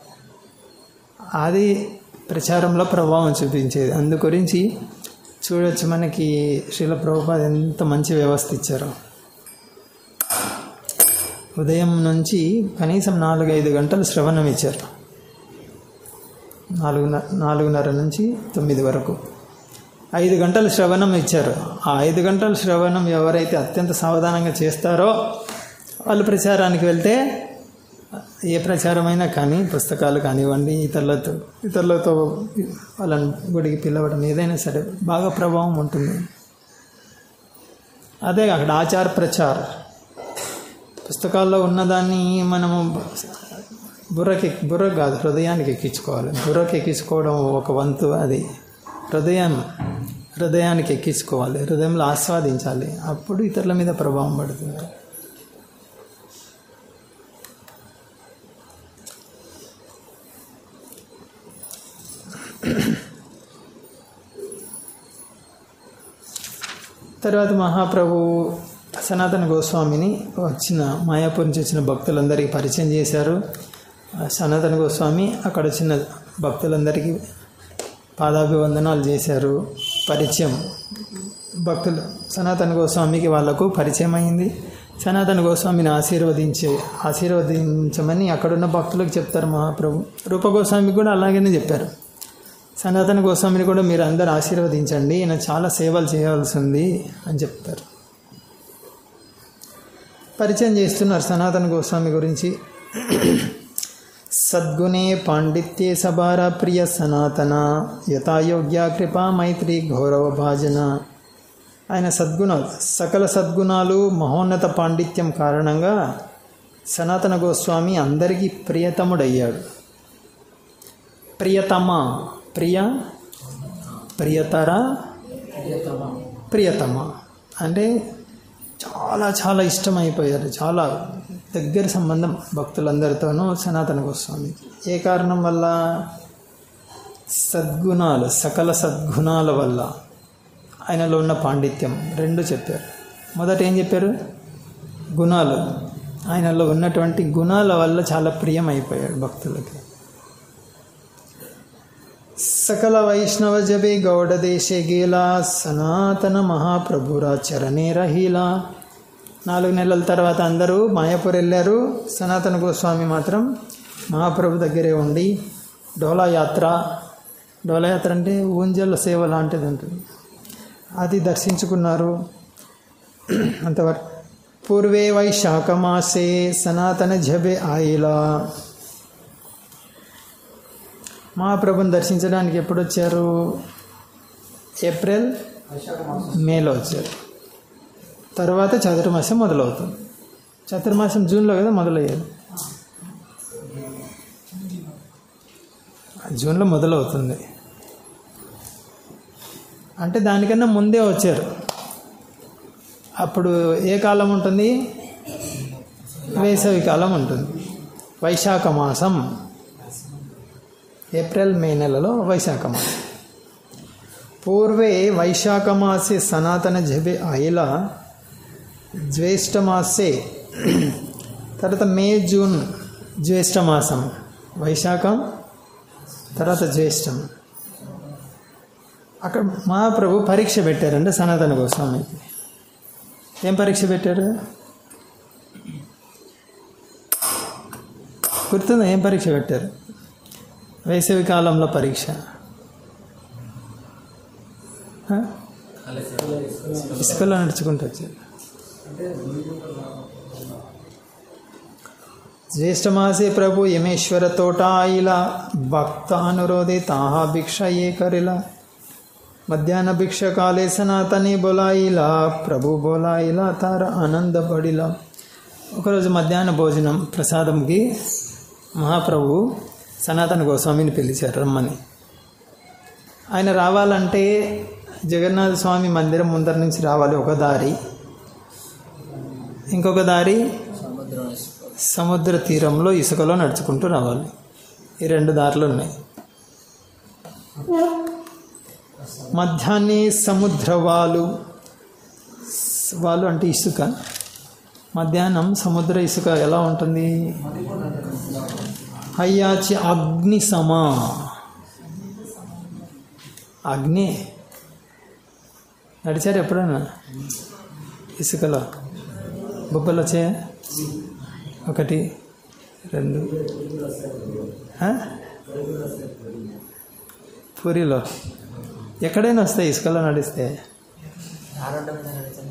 అది ప్రచారంలో ప్రభావం చూపించేది అందు గురించి చూడొచ్చు మనకి శ్రీల ప్రభుపాద ఎంత మంచి వ్యవస్థ ఇచ్చారో ఉదయం నుంచి కనీసం నాలుగైదు గంటలు శ్రవణం ఇచ్చారు నాలుగున్నర నాలుగున్నర నుంచి తొమ్మిది వరకు ఐదు గంటలు శ్రవణం ఇచ్చారు ఆ ఐదు గంటల శ్రవణం ఎవరైతే అత్యంత సావధానంగా చేస్తారో వాళ్ళు ప్రచారానికి వెళ్తే ఏ ప్రచారమైనా కానీ పుస్తకాలు కానివ్వండి ఇతరులతో ఇతరులతో వాళ్ళని గుడికి పిలవడం ఏదైనా సరే బాగా ప్రభావం ఉంటుంది అదే అక్కడ ఆచార ప్రచార్ పుస్తకాల్లో ఉన్నదాన్ని మనము బుర్రకి బుర్ర కాదు హృదయానికి ఎక్కించుకోవాలి బుర్రకి ఎక్కించుకోవడం ఒక వంతు అది హృదయం హృదయానికి ఎక్కించుకోవాలి హృదయంలో ఆస్వాదించాలి అప్పుడు ఇతరుల మీద ప్రభావం పడుతుంది తర్వాత మహాప్రభు సనాతన గోస్వామిని వచ్చిన మాయాపూర్ నుంచి వచ్చిన భక్తులందరికీ పరిచయం చేశారు ఆ సనాతన గోస్వామి అక్కడ వచ్చిన భక్తులందరికీ పాదాభివందనాలు చేశారు పరిచయం భక్తులు సనాతన గోస్వామికి వాళ్లకు పరిచయం అయింది సనాతన గోస్వామిని ఆశీర్వదించే ఆశీర్వదించమని అక్కడున్న భక్తులకు చెప్తారు మహాప్రభు రూప గోస్వామి కూడా అలాగనే చెప్పారు సనాతన గోస్వామిని కూడా మీరు అందరు ఆశీర్వదించండి ఈయన చాలా సేవలు చేయాల్సి ఉంది అని చెప్తారు పరిచయం చేస్తున్నారు సనాతన గోస్వామి గురించి సద్గుణే పాండిత్యే సబార ప్రియ సనాతన యథాయోగ్య కృపా మైత్రి గౌరవ భాజన ఆయన సద్గుణాలు సకల సద్గుణాలు మహోన్నత పాండిత్యం కారణంగా సనాతన గోస్వామి అందరికీ ప్రియతముడయ్యాడు ప్రియతమ ప్రియ ప్రియతర ప్రియతమ అంటే చాలా చాలా ఇష్టమైపోయారు చాలా దగ్గర సంబంధం భక్తులందరితోనూ సనాతన గోస్వామి ఏ కారణం వల్ల సద్గుణాలు సకల సద్గుణాల వల్ల ఆయనలో ఉన్న పాండిత్యం రెండు చెప్పారు మొదట ఏం చెప్పారు గుణాలు ఆయనలో ఉన్నటువంటి గుణాల వల్ల చాలా ప్రియం అయిపోయాడు భక్తులకి సకల వైష్ణవ జబే గౌడ దేశే గేలా సనాతన మహాప్రభురా చరణే రహీలా నాలుగు నెలల తర్వాత అందరూ మాయాపూర్ వెళ్ళారు సనాతన గోస్వామి మాత్రం మహాప్రభు దగ్గరే ఉండి డోలా యాత్ర డోలా యాత్ర అంటే ఊంజల సేవ లాంటిది ఉంటుంది అది దర్శించుకున్నారు అంతవరకు పూర్వే వైశాఖ మాసే సనాతన జబే ఆయిలా మహాప్రభుని దర్శించడానికి ఎప్పుడు వచ్చారు ఏప్రిల్ మేలో వచ్చారు తర్వాత చతుర్మాసం మొదలవుతుంది చతుర్మాసం జూన్లో కదా మొదలయ్యేది జూన్లో మొదలవుతుంది అంటే దానికన్నా ముందే వచ్చారు అప్పుడు ఏ కాలం ఉంటుంది వేసవి కాలం ఉంటుంది వైశాఖ మాసం ఏప్రిల్ మే నెలలో వైశాఖ మాసం పూర్వే వైశాఖ మాసే సనాతన జబే అయిల జ్యేష్ఠ మాసే తర్వాత మే జూన్ జ్యేష్ఠ మాసం వైశాఖం తర్వాత జ్యేష్టం అక్కడ మహాప్రభు పరీక్ష పెట్టారంటే సనాతన గోస్వామికి ఏం పరీక్ష పెట్టారు గుర్తుందా ఏం పరీక్ష పెట్టారు వేసవి కాలంలో పరీక్ష ఆ? ఇసుకలో నడుచుకుంటూ వచ్చారు జ్యేష్ఠమాసే ప్రభు యమేశ్వర తోటాయిల భక్త అనురోధే తాహా భిక్ష ఏ కరిలా మధ్యాహ్న భిక్ష కాలే సనాతని బొలాయిలా ప్రభు బొలాయిలా తార ఆనంద పడిలా ఒకరోజు మధ్యాహ్న భోజనం ప్రసాదంకి మహాప్రభు సనాతన గోస్వామిని పిలిచారు రమ్మని ఆయన రావాలంటే జగన్నాథ స్వామి మందిరం ముందర నుంచి రావాలి ఒక దారి ఇంకొక దారి సముద్ర తీరంలో ఇసుకలో నడుచుకుంటూ రావాలి ఈ రెండు దారులు ఉన్నాయి మధ్యాహ్నే సముద్ర వాలు వాలు అంటే ఇసుక మధ్యాహ్నం సముద్ర ఇసుక ఎలా ఉంటుంది హయ్యాచి అగ్ని సమా అగ్ని నడిచారు ఎప్పుడైనా ఇసుకలో బొబ్బలు వచ్చాయా ఒకటి రెండు ఆ? పూరిలో ఎక్కడైనా వస్తాయి ఇసుకలో నడిస్తే ఆ రోడ్డు మీద నడిచాను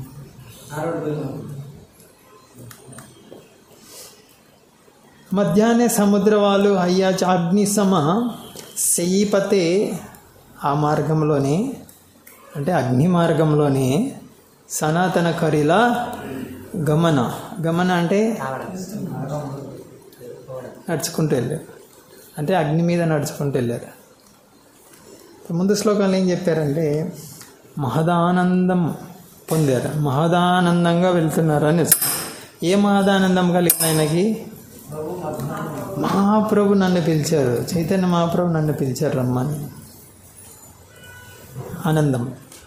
మధ్యాహ్నే సముద్రవాలు అయ్యాచ అగ్నిసమ సెయ్యిపతే ఆ మార్గంలోనే అంటే అగ్ని మార్గంలోనే సనాతన కరిల గమన గమన అంటే రావడం నడుచుకుంటూ వెళ్ళారు అంటే అగ్ని మీద నడుచుకుంటూ వెళ్ళారు ముందు శ్లోకంలో ఏం చెప్పారంటే మహదానందం పొందారు మహదానందంగా వెళ్తున్నారు అని ఏ మహదానందం కలిగిన ఆయనకి మహాప్రభు నన్ను పిలిచారు చైతన్య మహాప్రభు నన్ను పిలిచారు రమ్మని ఆనందం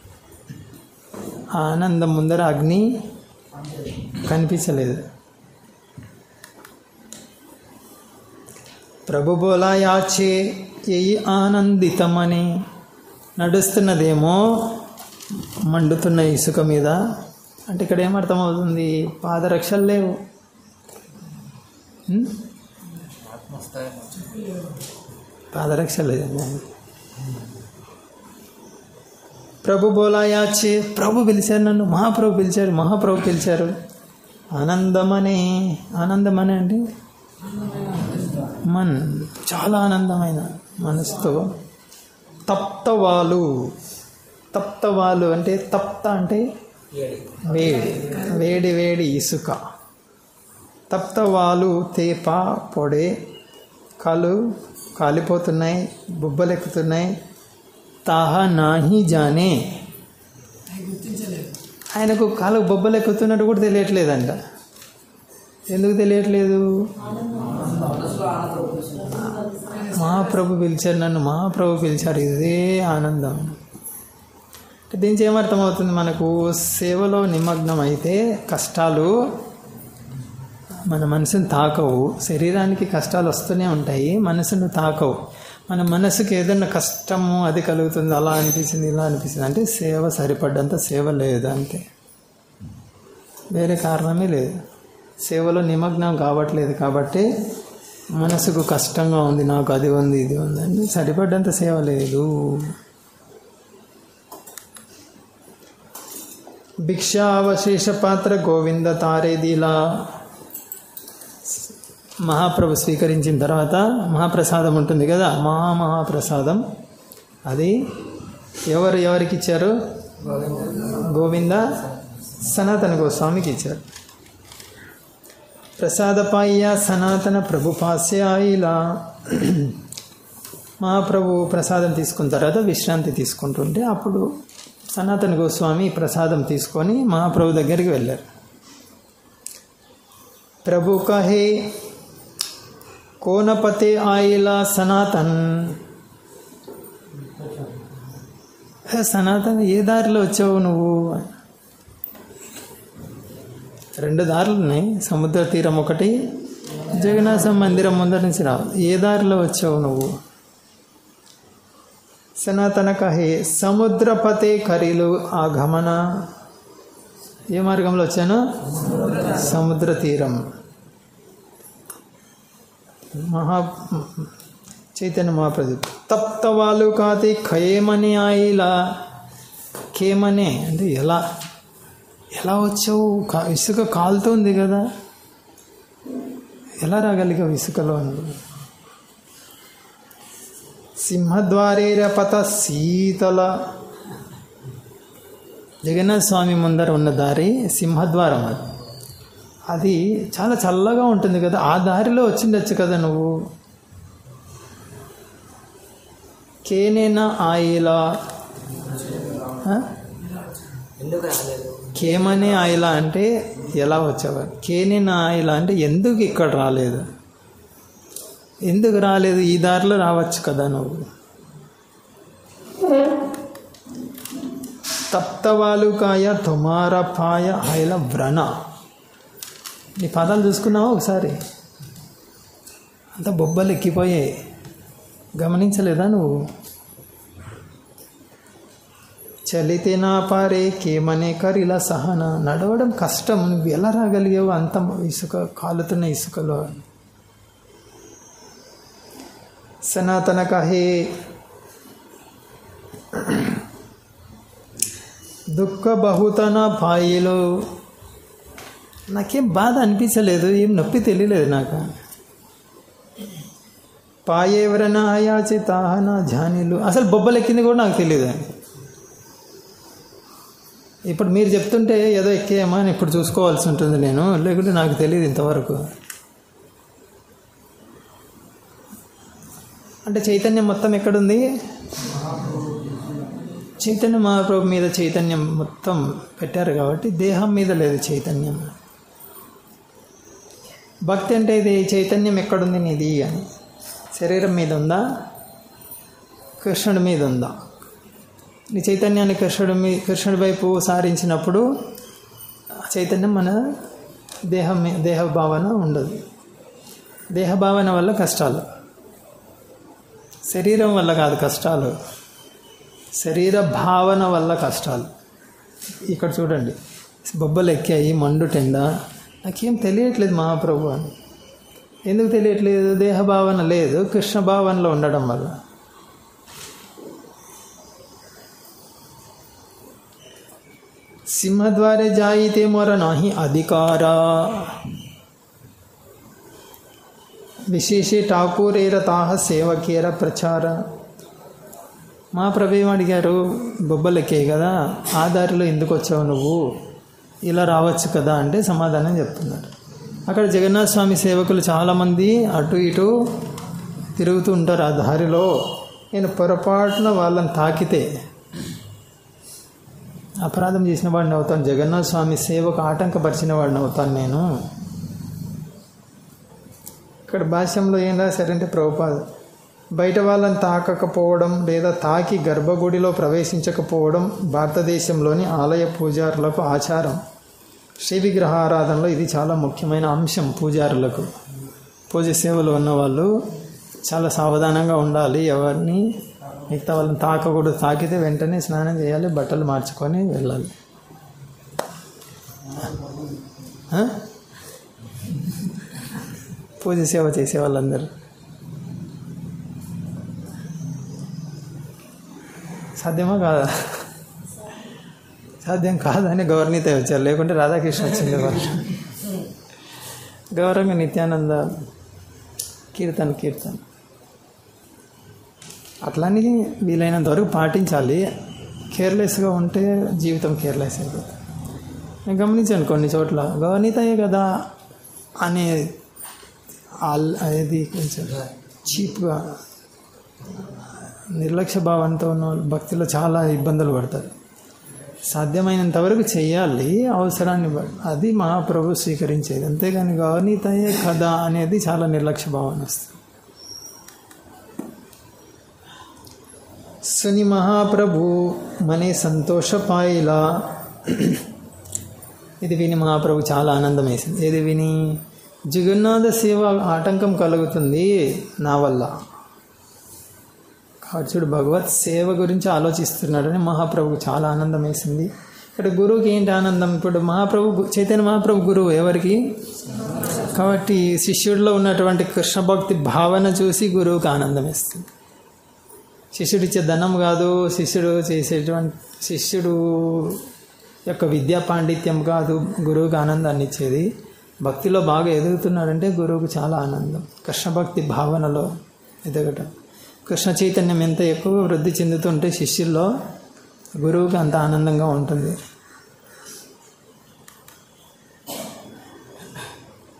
ఆ ఆనందం ముందర అగ్ని కనిపించలేదు ప్రభు బోలాయాచే ఏ ఆనందితమని నడుస్తున్నదేమో మండుతున్న ఇసుక మీద అంటే ఇక్కడ ఏమర్థమవుతుంది పాదరక్షలు లేవు ఉం? పాదరక్ష లేదు ప్రభు బోలాయాచే ప్రభు పిలిచారు నన్ను మహాప్రభు పిలిచారు మహాప్రభు పిలిచారు ఆనందమనే ఆనందమనే అంటే మన్ చాలా ఆనందమైన మనసుతో తప్తవాలు తప్తవాలు అంటే తప్త అంటే ఏడి వేడి వేడి వేడి ఇసుక తప్తవాలు తేప పొడే కాలు కాలిపోతున్నాయి బుబ్బలెక్కుతున్నాయి తాహ నాహి జానే ఆయనకు కాలు బొబ్బలెక్కుతున్నట్టు కూడా తెలియట్లేదంట ఎందుకు తెలియట్లేదు మహాప్రభు పిలిచారు నన్ను మహాప్రభు పిలిచారు ఇదే ఆనందం అంటే దీని నుంచి ఏమర్థమవుతుంది మనకు సేవలో నిమగ్నం అయితే కష్టాలు మన మనసును తాకవు శరీరానికి కష్టాలు వస్తూనే ఉంటాయి మనసును తాకవు మన మనసుకి ఏదైనా కష్టము అది కలుగుతుంది అలా అనిపించింది ఇలా అనిపించింది అంటే సేవ సరిపడ్డంత సేవ లేదు అంతే వేరే కారణమే లేదు సేవలో నిమగ్నం కావట్లేదు కాబట్టి మనసుకు కష్టంగా ఉంది నాకు అది ఉంది ఇది ఉంది అంటే సరిపడ్డంత సేవ లేదు భిక్షావశేష పాత్ర గోవింద తారేదిలా మహాప్రభు స్వీకరించిన తర్వాత మహాప్రసాదం ఉంటుంది కదా మహా మహాప్రసాదం అది ఎవరు ఎవరికి ఇచ్చారు గోవింద సనాతన గోస్వామికి ఇచ్చారు ప్రసాదపాయ్య సనాతన ప్రభుపాస్య ఇలా మహాప్రభు ప్రసాదం తీసుకున్న తర్వాత విశ్రాంతి తీసుకుంటుంటే అప్పుడు సనాతన గోస్వామి ప్రసాదం తీసుకొని మహాప్రభు దగ్గరికి వెళ్ళారు ప్రభు కహే కోనపతే ఆయిలా సనాతన్ "హే, సనాతన్ ఏ దారిలో వచ్చావు నువ్వు రెండు దారులు ఉన్నాయి సముద్ర తీరం ఒకటి జగన్నాథ మందిరం ముందర నుంచి రావు ఏ దారిలో వచ్చావు నువ్వు సనాతన కహే సముద్రపతే ఖరీలు ఆగమన ఏ మార్గంలో వచ్చాను సముద్ర తీరం మహా చైతన్య మహాప్రభు తప్త వాళ్ళు కాతి ఖయేమని ఆయిలా ఖేమనే అంటే ఎలా ఎలా వచ్చావు కా- ఇసుక కాలుతోంది కదా ఎలా రాగలిగావు ఇసుకలో నువ్వు? సింహద్వారేర పత శీతల జగన్నాథ స్వామి ముందర ఉన్న దారి సింహద్వారం అది అది చాలా చల్లగా ఉంటుంది కదా ఆ దారిలో వచ్చిండొచ్చు కదా నువ్వు కేనేనా ఆయిలా ఆ? ఎందుకు రాలేదు కేమనే ఆయిలా అంటే ఎలా వచ్చేవారు కేనేనా ఆయిలా అంటే ఎందుకు ఇక్కడ రాలేదు ఎందుకు రాలేదు ఈ దారిలో రావచ్చు కదా నువ్వు తప్తవాలుకాయ తుమార పాయ హైల వ్రణ నీ పదాలు చూసుకున్నావా ఒకసారి అంత బొబ్బలు ఎక్కిపోయాయి గమనించలేదా నువ్వు చలితే నా పారే కేమనే కరిలా సహన నడవడం కష్టం నువ్వు ఎలా రాగలిగావు అంత ఇసుక కాలుతున్న ఇసుకలో సనాతన కహే దుఃఖ బహుతన పాయిలో నాకేం బాధ అనిపించలేదు ఏం నొప్పి తెలియలేదు నాకు పాయేవరన ఆయాచి తాహన జానీలు అసలు బొబ్బలెక్కింది కూడా నాకు తెలియదు ఇప్పుడు మీరు చెప్తుంటే ఏదో ఎక్కేమో అని ఇప్పుడు చూసుకోవాల్సి ఉంటుంది నేను లేకుంటే నాకు తెలియదు ఇంతవరకు అంటే చైతన్యం మొత్తం ఎక్కడుంది చైతన్య మహాప్రభు మీద చైతన్యం మొత్తం పెట్టారు కాబట్టి దేహం మీద లేదు చైతన్యం భక్తి అంటే ఇది చైతన్యం ఎక్కడుంది నీది అని శరీరం మీద ఉందా కృష్ణుడి మీద ఉందా నీ చైతన్యాన్ని కృష్ణుడి మీ కృష్ణుడి వైపు సారించినప్పుడు ఆ చైతన్యం మన దేహం మీ- దేహ భావన ఉండదు దేహ భావన వల్ల కష్టాలు శరీరం వల్ల కాదు కష్టాలు శరీర భావన వల్ల కష్టాలు ఇక్కడ చూడండి బొబ్బలు ఎక్కాయి మండు టెండ నాకేం తెలియట్లేదు మహాప్రభు అని ఎందుకు తెలియట్లేదు దేహ భావన లేదు కృష్ణ భావనలో ఉండడం వల్ల సింహద్వారే జాయితే మొర నాహి అధికార విశేషే ఠాకూరేర తాహ సేవకేర ప్రచార మా ప్రభేం అడిగారు బొబ్బలెక్కాయి కదా ఆ దారిలో ఎందుకు వచ్చావు నువ్వు ఇలా రావచ్చు కదా అంటే సమాధానం చెప్తున్నారు అక్కడ జగన్నాథ స్వామి సేవకులు చాలామంది అటు ఇటు తిరుగుతూ ఉంటారు ఆ దారిలో నేను పొరపాటున వాళ్ళని తాకితే అపరాధం చేసిన వాడిని అవుతాను జగన్నాథ స్వామి సేవకు ఆటంకపరిచిన వాడిని అవుతాను నేను ఇక్కడ భాష్యంలో ఏం రాశారంటే ప్రభుపాద బయట వాళ్ళని తాకకపోవడం లేదా తాకి గర్భగుడిలో ప్రవేశించకపోవడం భారతదేశంలోని ఆలయ పూజారులకు ఆచారం శ్రీ విగ్రహారాధనలో ఇది చాలా ముఖ్యమైన అంశం పూజారులకు పూజ సేవలు ఉన్నవాళ్ళు చాలా సావధానంగా ఉండాలి ఎవరిని మిగతా వాళ్ళని తాకకూడదు తాకితే వెంటనే స్నానం చేయాలి బట్టలు మార్చుకొని వెళ్ళాలి ఆ? పూజ సేవ చేసే వాళ్ళందరూ సాధ్యమా కాదా సాధ్యం కాదని గౌరవనీత వచ్చారు లేకుంటే రాధాకృష్ణ వచ్చింది వాళ్ళు గౌరవంగా నిత్యానంద కీర్తన కీర్తన అట్లానే వీలైనంత వరకు పాటించాలి కేర్లెస్గా ఉంటే జీవితం కేర్లెస్ అయిపోతుంది నేను గమనించాను కొన్ని చోట్ల గౌరవనీతయే కదా అనే ఆల్- అది కొంచెం చీప్గా నిర్లక్ష్య భావంతో ఉన్న వాళ్ళు భక్తిలో చాలా ఇబ్బందులు పడతారు సాధ్యమైనంత వరకు చేయాలి అవసరాన్ని బట్టి అది మహాప్రభు స్వీకరించేది అంతేగాని గౌరవనీతయే కదా అనేది చాలా నిర్లక్ష్య భావన వస్తుంది సుని మహాప్రభు మనే సంతోష పాయిలా ఇది విని మహాప్రభు చాలా ఆనందం వేసింది ఇది విని జగన్నాథ సేవ ఆటంకం కలుగుతుంది నా వల్ల కాబట్టి చూడు భగవత్ సేవ గురించి ఆలోచిస్తున్నాడని మహాప్రభుకు చాలా ఆనందం వేసింది ఇక్కడ గురువుకి ఏంటి ఆనందం ఇప్పుడు మహాప్రభు గు- చైతన్య మహాప్రభు గురువు ఎవరికి కాబట్టి శిష్యుడిలో ఉన్నటువంటి కృష్ణ భక్తి భావన చూసి గురువుకి ఆనందం వేస్తుంది శిష్యుడు ఇచ్చే ధనం కాదు శిష్యుడు చేసేటువంటి శిష్యుడు యొక్క విద్యా పాండిత్యం కాదు గురువుకి ఆనందాన్ని ఇచ్చేది భక్తిలో బాగా ఎదుగుతున్నాడంటే గురువుకు చాలా ఆనందం కృష్ణ భక్తి భావనలో ఎదగటం కృష్ణ చైతన్యం ఎంత ఎక్కువ వృద్ధి చెందుతుంటే శిష్యుల్లో గురువుకి అంత ఆనందంగా ఉంటుంది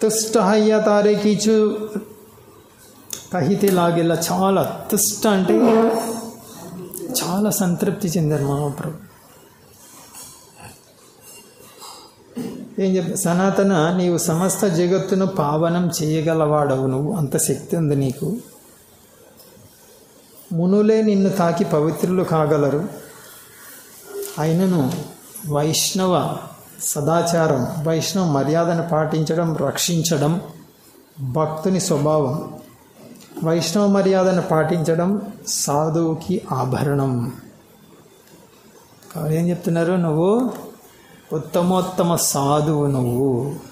ತುಷ್ಟ ಹಯ್ಯ ತಾರೆ ಕೀచు కహితే లాగేలా చాలా తుష్ట అంటే చాలా సంతృప్తి చెందారు మహాప్రభు ఏం చెప్ప సనాతన నీవు సమస్త జగత్తును పావనం చేయగలవాడవు నువ్వు అంత శక్తి ఉంది నీకు మునులే నిన్ను తాకి పవిత్రులు కాగలరు అయినను వైష్ణవ సదాచారం వైష్ణవ మర్యాదను పాటించడం రక్షించడం భక్తుని స్వభావం వైష్ణవ మర్యాదను పాటించడం సాధువుకి ఆభరణం కాబట్టి ఏం చెప్తున్నారు నువ్వు ఉత్తమోత్తమ సాధువు నువ్వు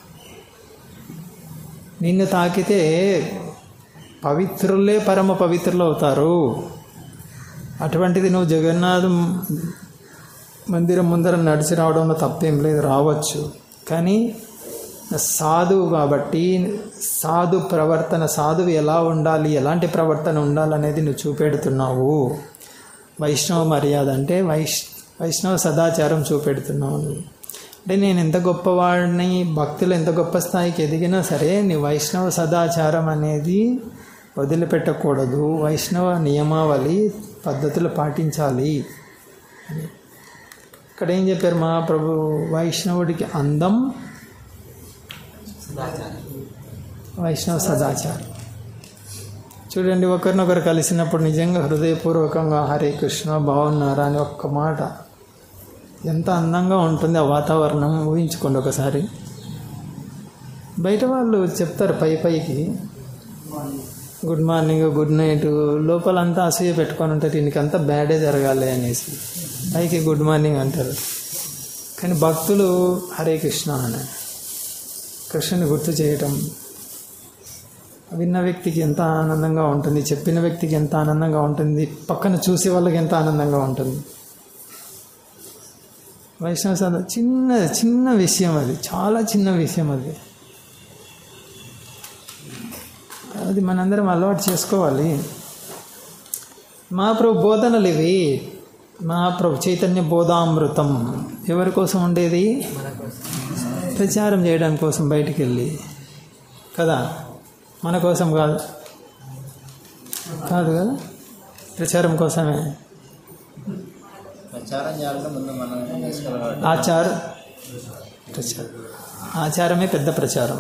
నిన్ను తాకితే పవిత్రులే పరమ పవిత్రులు అవుతారు అటువంటిది నువ్వు జగన్నాథ్ మందిరం ముందర నడిచి రావడంలో తప్పేం లేదు రావచ్చు కానీ సాధువు కాబట్టి సాధు ప్రవర్తన సాధువు ఎలా ఉండాలి ఎలాంటి ప్రవర్తన ఉండాలనేది నువ్వు చూపెడుతున్నావు వైష్ణవ మర్యాద అంటే వైష్ వైష్ణవ సదాచారం చూపెడుతున్నావు నువ్వు అంటే నేను ఎంత గొప్పవాడిని భక్తులు ఎంత గొప్ప స్థాయికి ఎదిగినా సరే నీ వైష్ణవ సదాచారం అనేది వదిలిపెట్టకూడదు వైష్ణవ నియమావళి పద్ధతులు పాటించాలి అని ఇక్కడ ఏం చెప్పారు మహాప్రభు వైష్ణవుడికి అందం సదాచారం వైష్ణవ సదాచారం చూడండి ఒకరినొకరు కలిసినప్పుడు నిజంగా హృదయపూర్వకంగా హరే కృష్ణ బాగున్నారా అని ఒక్క మాట ఎంత అందంగా ఉంటుంది ఆ వాతావరణం ఊహించుకోండి ఒకసారి బయట వాళ్ళు చెప్తారు పై పైకి గుడ్ మార్నింగ్ గుడ్ నైట్ లోపలంతా అసూయ పెట్టుకొని ఉంటారు దీనికి అంతా బ్యాడే జరగాలి అనేసి పైకి గుడ్ మార్నింగ్ అంటారు కానీ భక్తులు హరే కృష్ణ అని కృష్ణుని గుర్తు చేయటం విన్న వ్యక్తికి ఎంత ఆనందంగా ఉంటుంది చెప్పిన వ్యక్తికి ఎంత ఆనందంగా ఉంటుంది పక్కన చూసే వాళ్ళకి ఎంత ఆనందంగా ఉంటుంది వైష్ణవ సాధ చిన్న చిన్న విషయం అది చాలా చిన్న విషయం అది అది మనందరం అలవాటు చేసుకోవాలి మహాప్రభు బోధనలు ఇవి మహాప్రభు చైతన్య బోధామృతం ఎవరి కోసం ఉండేది మన కోసం ప్రచారం చేయడం కోసం బయటికి వెళ్ళి కదా మన కోసం కాదు కాదు కదా ప్రచారం కోసమే ప్రచారం చేయాలంటే ముందు మనం నేర్చుకోవాలి ఆచార ప్రచారం ఆచారమే పెద్ద ప్రచారం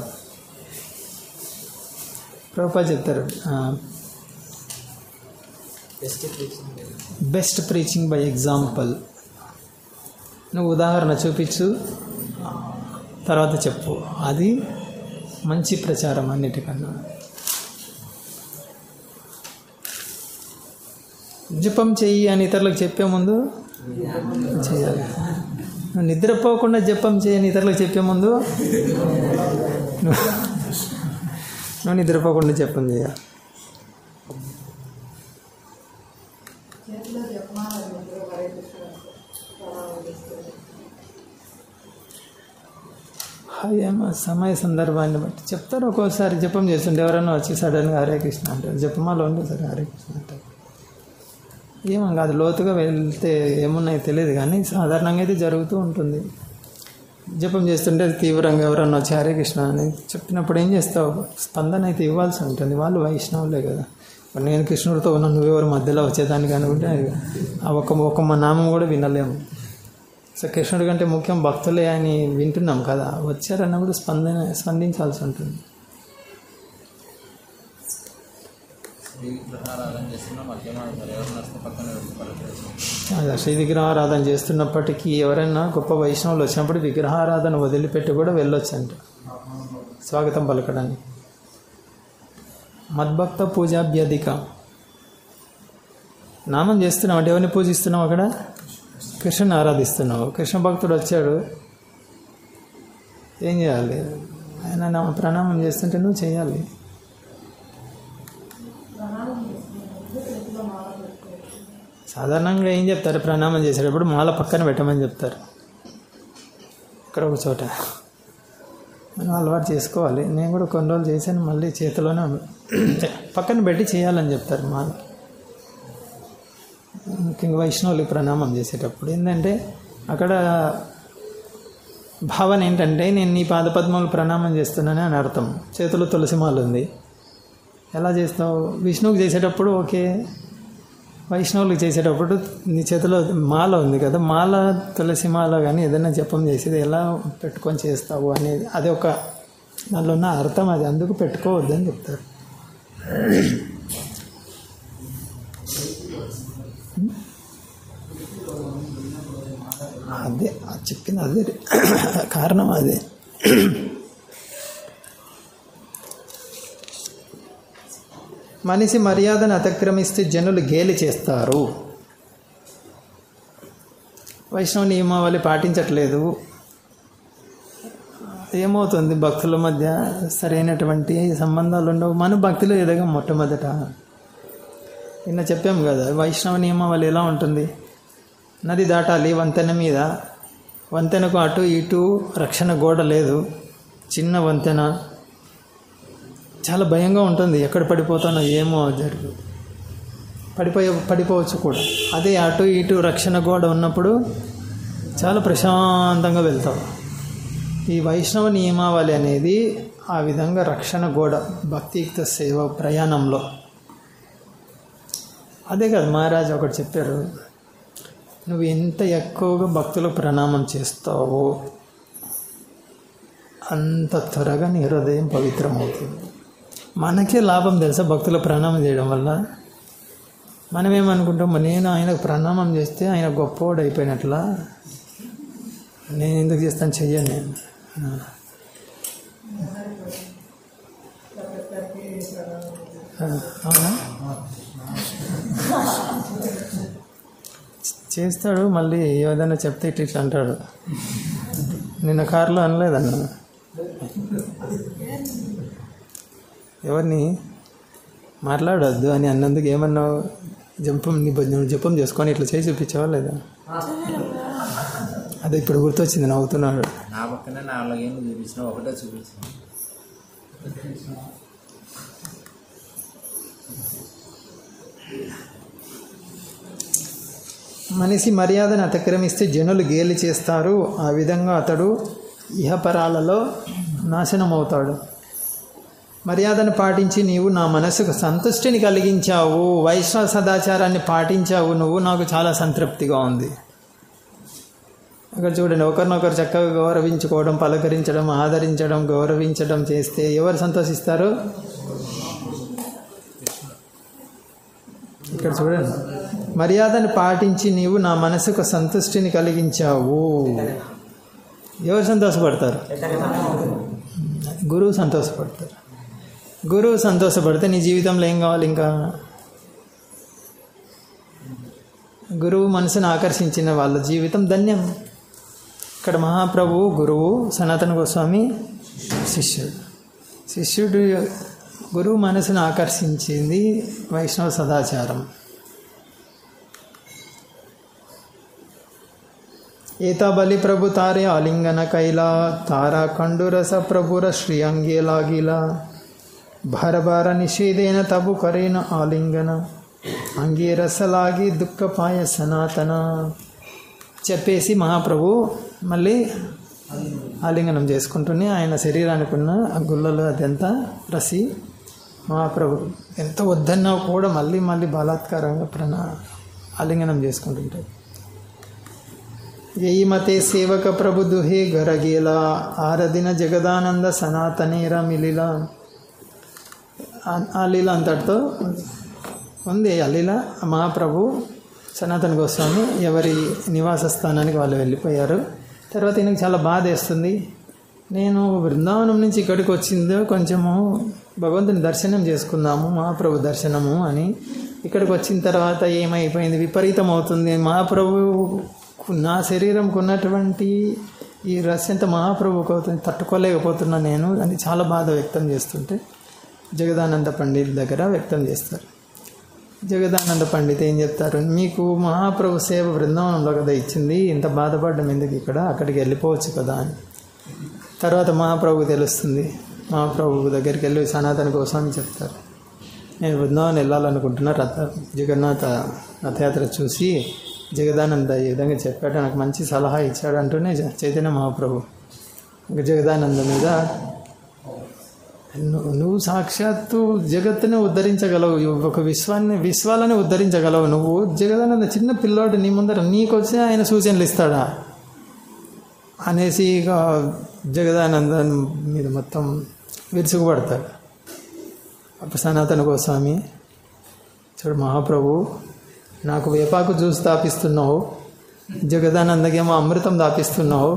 ప్రభుపా చెప్తారు best teaching best preaching by example నువ్వు ఉదాహరణ చూపించు తర్వాత చెప్పు అది మంచి ప్రచారం అన్నిటికన్నా జపం చెయ్యి అని ఇతరులకు చెప్పే ముందు చేయాలి నువ్వు నిద్రపోకుండా జపం చేయని ఇతరులకు చెప్పే ముందు నువ్వు నువ్వు నిద్రపోకుండా జపం చేయాలి ఏమో సమయ సందర్భాన్ని బట్టి చెప్తారు ఒక్కోసారి జపం చేస్తుంటే ఎవరైనా వచ్చి సడన్గా హరే కృష్ణ అంటారు జపమాలో ఉండే సరే హరే కృష్ణ అంటారు ఏమో కాదు లోతుగా వెళ్తే ఏమున్నాయో తెలియదు కానీ సాధారణంగా అయితే జరుగుతూ ఉంటుంది జపం చేస్తుంటే అది తీవ్రంగా ఎవరన్నా వచ్చి హరే కృష్ణ అని చెప్పినప్పుడు ఏం చేస్తావు స్పందన అయితే ఇవ్వాల్సి ఉంటుంది వాళ్ళు వైష్ణవులే కదా మరి నేను కృష్ణుడితో ఉన్న నువ్వెవరు మధ్యలో వచ్చేదానికి అనుకుంటే ఆ ఒక ఒక మా నామం కూడా వినలేము సో కృష్ణుడి కంటే ముఖ్యం భక్తులే అని వింటున్నాం కదా వచ్చారన్నప్పుడు స్పందన స్పందించాల్సి ఉంటుంది విగ్రహారాధన చేస్తున్నా మధ్యలో ఎవరు నస్తే పక్కన పెట్టి పలకరించాలి అదే శ్రీ విగ్రహారాధన చేస్తున్నప్పటికీ ఎవరైనా గొప్ప వైష్ణవులు వచ్చినప్పుడు విగ్రహారాధన వదిలిపెట్టి కూడా వెళ్ళొచ్చు అంట స్వాగతం పలకడానికి మద్భక్త పూజాభ్యధిక నామం చేస్తున్నావు అంటే ఎవరిని పూజిస్తున్నావు అక్కడ కృష్ణుని ఆరాధిస్తున్నావు కృష్ణ భక్తుడు వచ్చాడు ఏం చేయాలి ఆయన నా ప్రణామం చేస్తుంటే నువ్వు చేయాలి సాధారణంగా ఏం చెప్తారు ప్రణామం చేసేటప్పుడు మాల పక్కన పెట్టమని చెప్తారు ఇక్కడ ఒక చోట మనం అలవాటు చేసుకోవాలి నేను కూడా కొన్ని రోజులు చేశాను మళ్ళీ చేతిలోనే ఉంది. పక్కన పెట్టి చేయాలని చెప్తారు మాల ముఖ్యంగా వైష్ణవులకి ప్రణామం చేసేటప్పుడు ఏంటంటే అక్కడ భావన ఏంటంటే నేను నీ పాదపద్మలు ప్రణామం చేస్తున్నానని అని అర్థం చేతిలో తులసిమాల ఉంది ఎలా చేస్తావు విష్ణువుకి చేసేటప్పుడు ఓకే వైష్ణవులకు చేసేటప్పుడు నీ చేతిలో మాల ఉంది కదా మాల తులసి మాల కానీ ఏదైనా జపం చేసేది ఎలా పెట్టుకొని చేస్తావు అనేది అది ఒక దానిలో ఉన్న అర్థం అది అందుకు పెట్టుకోవద్దని చెప్తారు అదే అది చెప్పింది అదే కారణం అదే మనిషి మర్యాదను అతిక్రమిస్తే జనులు గేలి చేస్తారు వైష్ణవ నియమావళి పాటించట్లేదు ఏమవుతుంది భక్తుల మధ్య సరైనటువంటి సంబంధాలు ఉండవు మన భక్తిలో ఎదగం మొట్టమొదట నిన్న చెప్పాం కదా వైష్ణవ నియమావళి ఎలా ఉంటుంది నది దాటాలి వంతెన మీద వంతెనకు అటు ఇటు రక్షణ గోడ లేదు చిన్న వంతెన చాలా భయంగా ఉంటుంది ఎక్కడ పడిపోతానో ఏమో జరుగు పడిపోయే పడిపోవచ్చు కూడా అదే అటు ఇటు రక్షణ గోడ ఉన్నప్పుడు చాలా ప్రశాంతంగా వెళ్తావు ఈ వైష్ణవ నియమావళి అనేది ఆ విధంగా రక్షణ గోడ భక్తియుక్త సేవ ప్రయాణంలో అదే కదా మహారాజ్ ఒకటి చెప్పారు నువ్వు ఎంత ఎక్కువగా భక్తులకు ప్రణామం చేస్తావో అంత త్వరగా నీ హృదయం పవిత్రమవుతుంది మనకే లాభం తెలుసా భక్తుల ప్రణామం చేయడం వల్ల మనం ఏమనుకుంటాం నేను ఆయనకు ప్రణామం చేస్తే ఆయన గొప్పవాడు అయిపోయినట్లా నేను ఎందుకు చేస్తాను చెయ్యను నేను ఆ, అవునా చేస్తాడు మళ్ళీ ఏదైనా చెప్తే ఇట్లా ఇట్లా అంటాడు నిన్న కారులో అనలేదన్న ఎవరిని మాట్లాడొద్దు అని అన్నందుకు ఏమన్నావు జపం నీ భ- నువ్వు జపం చేసుకొని ఇట్లా చేసి చూపించావా లేదా అదే ఇప్పుడు గుర్తొచ్చింది నవ్వుతున్నాడు నా పక్కనే నాలుగేళ్ళు చూపించిన ఒకటే చూపించిన మనిషి మర్యాదను అతిక్రమిస్తే జనులు గేలి చేస్తారు ఆ విధంగా అతడు ఇహపరాలలో నాశనం అవుతాడు మర్యాదను పాటించి నీవు నా మనసుకు సంతుష్టిని కలిగించావు వైష్ణవ సదాచారాన్ని పాటించావు నువ్వు నాకు చాలా సంతృప్తిగా ఉంది అక్కడ చూడండి ఒకరినొకరు చక్కగా గౌరవించుకోవడం పలకరించడం ఆదరించడం గౌరవించడం చేస్తే ఎవరు సంతోషిస్తారు ఇక్కడ చూడండి మర్యాదను పాటించి నీవు నా మనసుకు సంతుష్టిని కలిగించావు ఎవరు సంతోషపడతారు గురువు సంతోషపడతారు గురువు సంతోషపడితే నీ జీవితంలో ఏం కావాలి ఇంకా గురువు మనసును ఆకర్షించిన వాళ్ళ జీవితం ధన్యం ఇక్కడ మహాప్రభువు గురువు సనాతన గోస్వామి శిష్యుడు శిష్యుడు గురువు మనసును ఆకర్షించింది వైష్ణవ సదాచారం ఏతా బలి ప్రభు తారే ఆలింగన కైలా తారా కండురస ప్రభుర శ్రీ అంగేలాగిలా భార భార నిషేధేన తబు కరేన ఆలింగన అంగే రసలాగి దుఃఖపాయ సనాతన చెప్పేసి మహాప్రభు మళ్ళీ ఆలింగనం చేసుకుంటూనే ఆయన శరీరానికి ఉన్న ఆ గుళ్ళలు అదంతా రసి మహాప్రభు ఎంత వద్దన్నా కూడా మళ్ళీ మళ్ళీ బలాత్కారంగా ప్రణా ఆలింగనం చేసుకుంటుంటారు యయి మతే సేవక ప్రభు దుహే గరగేలా ఆరదిన జగదానంద సనాతనేర మిలిలా ఆ- ఆ లీల అంతటితో ఉంది ఆ లీల మహాప్రభు సనాతన గోస్వామి ఎవరి నివాస స్థానానికి వాళ్ళు వెళ్ళిపోయారు తర్వాత ఈయనకు చాలా బాధ వేస్తుంది నేను బృందావనం నుంచి ఇక్కడికి వచ్చిందో కొంచెము భగవంతుని దర్శనం చేసుకుందాము మహాప్రభు దర్శనము అని ఇక్కడికి వచ్చిన తర్వాత ఏమైపోయింది విపరీతం అవుతుంది మహాప్రభు నా శరీరంకు ఉన్నటువంటి ఈ రస్యంత మహాప్రభుకు అవుతుంది తట్టుకోలేకపోతున్నా నేను అని చాలా బాధ వ్యక్తం చేస్తుంటే జగదానంద పండిత్ దగ్గర వ్యక్తం చేస్తారు జగదానంద పండిత్ ఏం చెప్తారు మీకు మహాప్రభు సేవ బృందావనంలో కదా ఇచ్చింది ఇంత బాధపడడం ఎందుకు ఇక్కడ అక్కడికి వెళ్ళిపోవచ్చు కదా అని తర్వాత మహాప్రభు తెలుస్తుంది మహాప్రభు దగ్గరికి వెళ్ళి సనాతన గోస్వామి చెప్తారు నేను బృందావనం వెళ్ళాలనుకుంటున్నా రథ జగన్నాథ రథయాత్ర చూసి జగదానంద ఈ విధంగా చెప్పాడు నాకు మంచి సలహా ఇచ్చాడు అంటూనే చైతన్య మహాప్రభు ఇంకా జగదానంద మీద నువ్వు నువ్వు సాక్షాత్తు జగత్తుని ఉద్ధరించగలవు ఒక విశ్వాన్ని విశ్వాలని ఉద్ధరించగలవు నువ్వు జగదానంద చిన్న పిల్లోడు నీ ముందర నీకు వచ్చి ఆయన సూచనలు ఇస్తాడా అనేసి ఇక జగదానందన్ మీద మొత్తం విరుచుకుపడతాడు అప్పుడు సనాతన గోస్వామి చూడు మహాప్రభు నాకు వేపాకు జ్యూస్ తాపిస్తున్నావు జగదానందకేమో అమృతం తాపిస్తున్నావు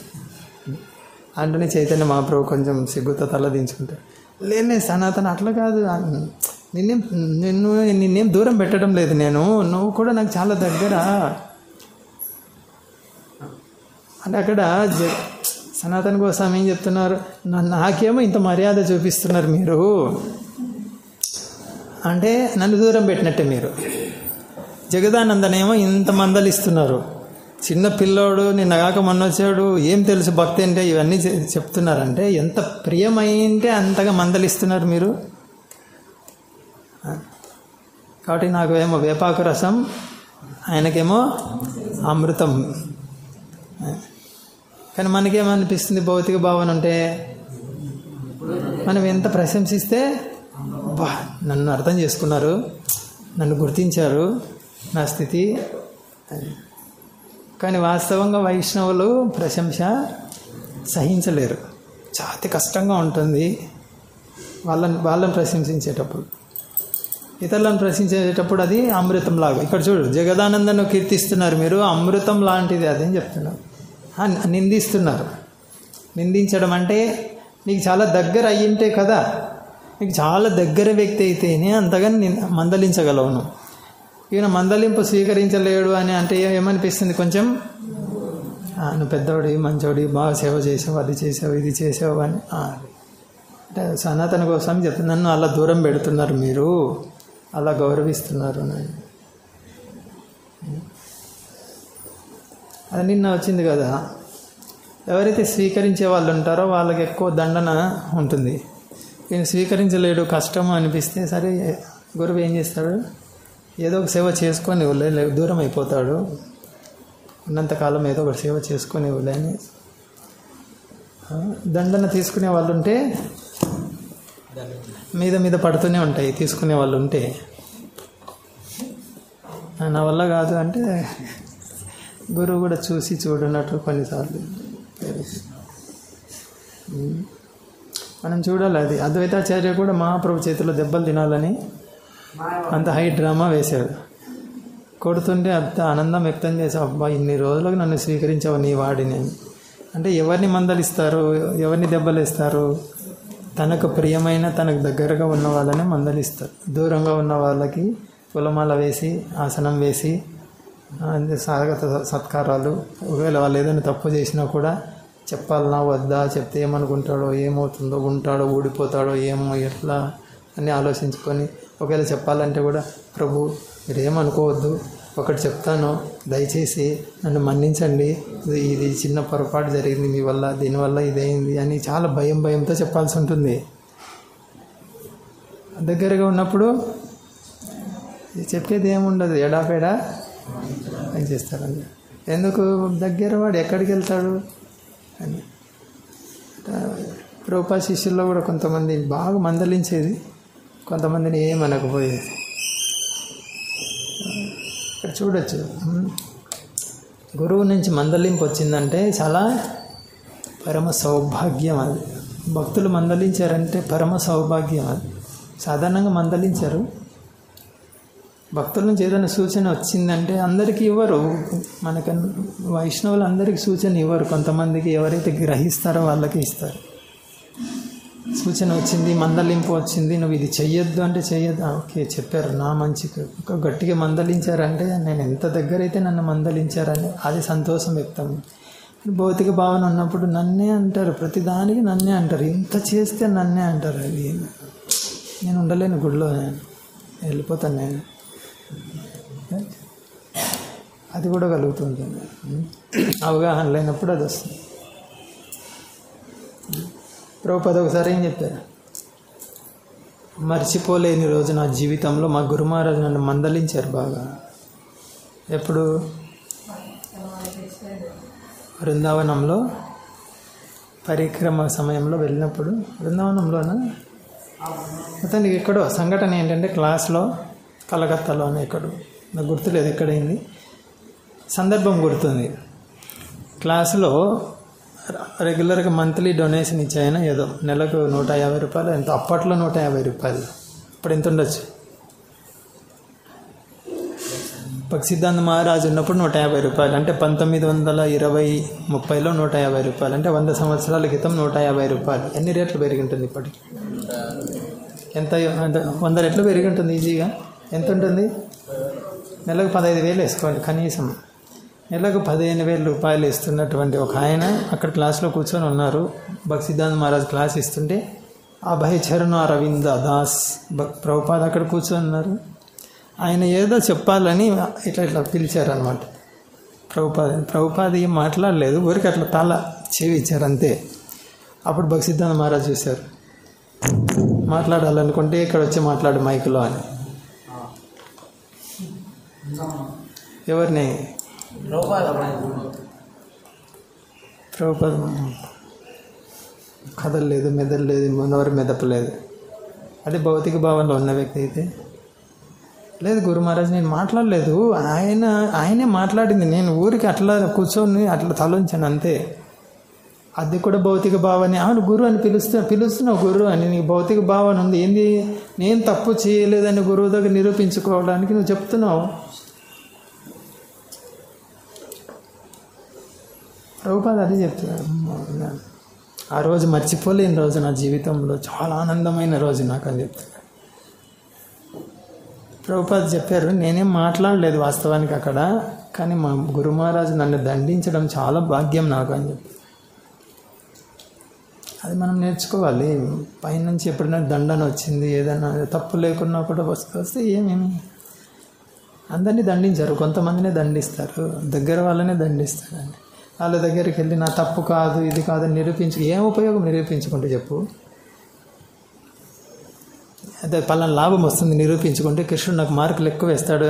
అంటనే చైతన్య మహాప్రభు కొంచెం సిగ్గుతో తల దించుకుంటాడు లేనే సనాతన అట్లా కాదు నిన్నేం నిన్ను నిన్నేం దూరం పెట్టడం లేదు నేను నువ్వు కూడా నాకు చాలా దగ్గర అంటే అక్కడ జ సనాతన కోసం ఏం చెప్తున్నారు నా- నాకేమో ఇంత మర్యాద చూపిస్తున్నారు మీరు అంటే నన్ను దూరం పెట్టినట్టే మీరు జగదానందనేమో ఇంత మందలిస్తున్నారు చిన్న పిల్లోడు నిన్న కాక మొన్న వచ్చాడు ఏం తెలుసు భక్తి అంటే ఇవన్నీ చె- చెప్తున్నారంటే ఎంత ప్రియమైంటే అంతగా మందలిస్తున్నారు మీరు కాబట్టి నాకు ఏమో వేపాకు రసం ఆయనకేమో అమృతం కానీ మనకేమనిపిస్తుంది భౌతిక భావన ఉంటే మనం ఎంత ప్రశంసిస్తే బా నన్ను అర్థం చేసుకున్నారు నన్ను గుర్తించారు నా స్థితి అని. కానీ వాస్తవంగా వైష్ణవులు ప్రశంస సహించలేరు చాలా కష్టంగా ఉంటుంది వాళ్ళని వాళ్ళని ప్రశంసించేటప్పుడు ఇతరులను ప్రశ్నించేటప్పుడు అది అమృతం లాగా ఇక్కడ చూడు జగదానందను కీర్తిస్తున్నారు మీరు అమృతం లాంటిది అదని చెప్తున్నారు ఆ, నిందిస్తున్నారు నిందించడం అంటే నీకు చాలా దగ్గర అయ్యింటే కదా నీకు చాలా దగ్గర వ్యక్తి అయితేనే అంతగా నిన్- మందలించగలవు నువ్వు ఈయన మందలింపు స్వీకరించలేడు అని అంటే ఏమనిపిస్తుంది కొంచెం ఆ, నువ్వు పెద్దవాడి మంచోడి బాగా సేవ చేసావు అది చేసావు ఇది చేసావు అని ఆ, అంటే సనాతన కోసం చెప్తున్నా నన్ను అలా దూరం పెడుతున్నారు మీరు అలా గౌరవిస్తున్నారు అని అది నిన్న వచ్చింది కదా ఎవరైతే స్వీకరించే వాళ్ళు ఉంటారో వాళ్ళకి ఎక్కువ దండన ఉంటుంది ఈయన స్వీకరించలేడు కష్టం అనిపిస్తే సరే గురువు ఏం చేస్తాడు ఏదో ఒక సేవ చేసుకొని ఇవ్వలే లే- దూరం అయిపోతాడు ఉన్నంతకాలం ఏదో ఒక సేవ చేసుకొని ఇవ్వలే అని ఆ, దండన తీసుకునే వాళ్ళు ఉంటే మీద మీద పడుతూనే ఉంటాయి తీసుకునే వాళ్ళు ఉంటే ఆ, నా వల్ల కాదు అంటే గురువు కూడా చూసి చూడనట్టు కొన్నిసార్లు ఉమ్. మనం చూడాలి అది అద్వైతాచార్య కూడా మహాప్రభు చేతిలో దెబ్బలు తినాలని అంత హై డ్రామా వేశాడు కొడుతుంటే అంత ఆనందం వ్యక్తం చేసావు అబ్బా ఇన్ని రోజులకు నన్ను స్వీకరించావు నీ వాడిని అని. అంటే ఎవరిని మందలిస్తారు ఎవరిని దెబ్బలేస్తారు తనకు ప్రియమైన తనకు దగ్గరగా ఉన్న వాళ్ళని మందలిస్తారు దూరంగా ఉన్న వాళ్ళకి కులమాల వేసి ఆసనం వేసి ఆ, స్వాగత సత్కారాలు ఒకవేళ వాళ్ళు ఏదైనా తప్పు చేసినా కూడా చెప్పాలనా వద్దా చెప్తే ఏమనుకుంటాడో ఏమవుతుందో ఉంటాడో ఊడిపోతాడో ఏమో ఎట్లా అని ఆలోచించుకొని ఒకవేళ చెప్పాలంటే కూడా ప్రభు మీరు ఏమనుకోవద్దు ఒకటి చెప్తాను దయచేసి నన్ను మన్నించండి ఇది ఇది చిన్న పొరపాటు జరిగింది మీ వల్ల దీనివల్ల ఇదైంది అని చాలా భయం భయంతో చెప్పాల్సి ఉంటుంది దగ్గరగా ఉన్నప్పుడు చెప్పేది ఏముండదు ఎడాపెడా అని చేస్తారని ఎందుకు దగ్గర వాడు ఎక్కడికి వెళ్తాడు అని రూపా శిష్యుల్లో కూడా కొంతమంది బాగా మందలించేది కొంతమందిని ఏమనకపోయేది ఇక్కడ చూడొచ్చు ఉమ్. గురువు నుంచి మందలింపు వచ్చిందంటే చాలా పరమ సౌభాగ్యం అది భక్తులు మందలించారంటే పరమ సౌభాగ్యం అది సాధారణంగా మందలించారు భక్తుల నుంచి ఏదైనా సూచన వచ్చిందంటే అందరికీ ఇవ్వరు మనకు వైష్ణవులు అందరికీ సూచన ఇవ్వరు కొంతమందికి ఎవరైతే గ్రహిస్తారో వాళ్ళకి ఇస్తారు సూచన వచ్చింది మందలింపు వచ్చింది నువ్వు ఇది చెయ్యొద్దు అంటే చెయ్యొద్దు ఆ, ఓకే చెప్పారు నా మంచికి ఒక గట్టిగా మందలించారంటే నేను ఎంత దగ్గర అయితే నన్ను మందలించారని అది సంతోషం వ్యక్తం భౌతిక భావన ఉన్నప్పుడు నన్నే అంటారు ప్రతిదానికి నన్నే అంటారు ఇంత చేస్తే నన్నే అంటారు అది నేను ఉండలేను గుడిలో నేను వెళ్ళిపోతాను నేను అది కూడా కలుగుతుంది అవగాహన లేనప్పుడు అది వస్తుంది ప్రభుపద ఒకసారి ఏం చెప్పారు మర్చిపోలేని రోజు నా జీవితంలో మా గురు మహారాజు నన్ను మందలించారు బాగా ఎప్పుడు బృందావనంలో పరిక్రమ సమయంలో వెళ్ళినప్పుడు బృందావనంలోన అతనికి ఎక్కడో సంఘటన ఏంటంటే క్లాస్లో కలకత్తాలోనే ఎక్కడో నాకు గుర్తులేదు ఎక్కడైంది సందర్భం గుర్తుంది క్లాసులో రెగ్యులర్గా మంత్లీ డొనేషన్ ఇచ్చాయన ఏదో నెలకు నూట యాభై రూపాయలు ఎంత అప్పట్లో నూట యాభై రూపాయలు ఇప్పుడు ఎంత ఉండొచ్చు భక్తి సిద్ధాంత మహారాజు ఉన్నప్పుడు నూట యాభై రూపాయలు అంటే పంతొమ్మిది వందల ఇరవై ముప్పైలో నూట యాభై రూపాయలు అంటే వంద సంవత్సరాల క్రితం నూట యాభై రూపాయలు ఎన్ని రేట్లు పెరిగి ఉంటుంది ఇప్పటికి ఎంత ఎంత వంద రెట్లు పెరిగి ఉంటుంది ఈజీగా ఎంత ఉంటుంది నెలకు పదహైదు వేలు వేసుకోండి కనీసం నెలకు పదిహేను వేల రూపాయలు ఇస్తున్నటువంటి ఒక ఆయన అక్కడ క్లాస్లో కూర్చొని ఉన్నారు భక్తి సిద్ధాంత మహారాజ్ క్లాస్ ఇస్తుంటే అభయ చరణ్ అరవింద దాస్ భక్ ప్రభుపాద్ అక్కడ కూర్చొని ఉన్నారు ఆయన ఏదో చెప్పాలని ఇట్లా ఇట్లా పిలిచారనమాట ప్రభుపాద ప్రభుపాద ఏం మాట్లాడలేదు ఊరికి అట్లా తల చెవి ఇచ్చారు అంతే అప్పుడు భక్తి సిద్ధాంత మహారాజ్ చూశారు మాట్లాడాలనుకుంటే ఇక్కడ వచ్చి మాట్లాడు మైకులో అని ఎవరిని ప్రభుపాద కదలలేదు మెదలలేదు మనవరు మెదపలేదు అదే భౌతిక భావంలో ఉన్న వ్యక్తి అయితే లేదు గురు మహారాజ్ నేను మాట్లాడలేదు ఆయన ఆయనే మాట్లాడింది నేను ఊరికి అట్లా కూర్చొని అట్లా తలంచాను అంతే అది కూడా భౌతిక భావనే అవును గురు అని పిలుస్తా పిలుస్తున్నావు గురు అని నీకు భౌతిక భావన ఉంది ఏంది నేను తప్పు చేయలేదని గురువు దగ్గర నిరూపించుకోవడానికి నువ్వు చెప్తున్నావు ప్రభుపాద అదే చెప్తున్నాడు ఆ రోజు మర్చిపోలేని రోజు నా జీవితంలో చాలా ఆనందమైన రోజు నాకు అని చెప్తున్నాడు ప్రభుపాద చెప్పారు నేనేం మాట్లాడలేదు వాస్తవానికి అక్కడ కానీ మా గురు మహారాజు నన్ను దండించడం చాలా భాగ్యం నాకు అని చెప్పి అది మనం నేర్చుకోవాలి పైనుంచి ఎప్పుడైనా దండన వచ్చింది ఏదైనా తప్పు లేకున్నా కూడా వస్తే వస్తే ఏమేమి అందరినీ దండించారు కొంతమందినే దండిస్తారు దగ్గర వాళ్ళనే దండిస్తారండి వాళ్ళ దగ్గరికి వెళ్ళి నా తప్పు కాదు ఇది కాదు నిరూపించు ఏం ఉపయోగం నిరూపించుకుంటే చెప్పు అదే పలానా లాభం వస్తుంది నిరూపించుకుంటే కృష్ణుడు నాకు మార్కులు ఎక్కువ వేస్తాడు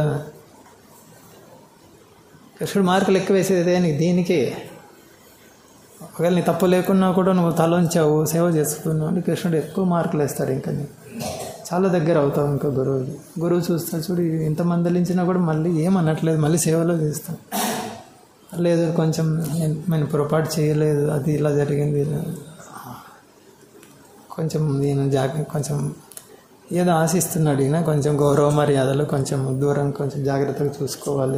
కృష్ణుడు మార్కులు ఎక్కువ వేసేది దేనికి దీనికే ఒకవేళ నీ తప్పు లేకున్నా కూడా నువ్వు తలంచావు సేవ చేసుకున్నావు అంటే కృష్ణుడు ఎక్కువ మార్కులు వేస్తాడు ఇంకా నీకు చాలా దగ్గర అవుతావు ఇంకా గురువు గురువు చూస్తా చూడు ఇంత మందలించినా కూడా మళ్ళీ ఏమనట్లేదు మళ్ళీ సేవలో చేస్తాం లేదు కొంచెం నేను నేను పొరపాటు చేయలేదు అది ఇలా జరిగింది కొంచెం నేను జాగ్ర కొంచెం ఏదో ఆశిస్తున్నాడు ఈయన కొంచెం గౌరవ మర్యాదలు కొంచెం దూరం కొంచెం జాగ్రత్తగా చూసుకోవాలి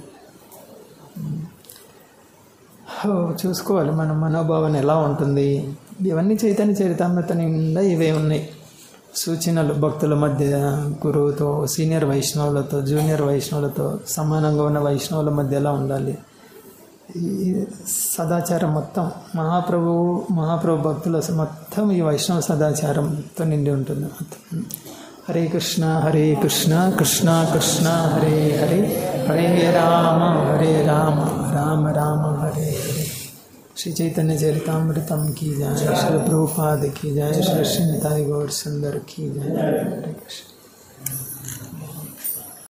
ఓ, చూసుకోవాలి మన మనోభావన ఎలా ఉంటుంది ఇవన్నీ చైతన్య చరితామృత నిండా ఇవే ఉన్నాయి సూచనలు భక్తుల మధ్య గురువుతో సీనియర్ వైష్ణవులతో జూనియర్ వైష్ణవులతో సమానంగా ఉన్న వైష్ణవుల మధ్య ఎలా ఉండాలి ఈ సదాచారం మొత్తం మహాప్రభు మహాప్రభు భక్తుల మొత్తం ఈ వైష్ణవ సదాచారంతో నిండి ఉంటుంది మొత్తం హరే కృష్ణ హరే కృష్ణ కృష్ణ కృష్ణ హరే హరే హరే రామ హరే రామ రామ రామ హరే హరే श्री चैतन्य चरितामृतम की जय श्री प्रभुपाद की जय श्री श्रीताई गौर सुंदर की जय हरे कृष्ण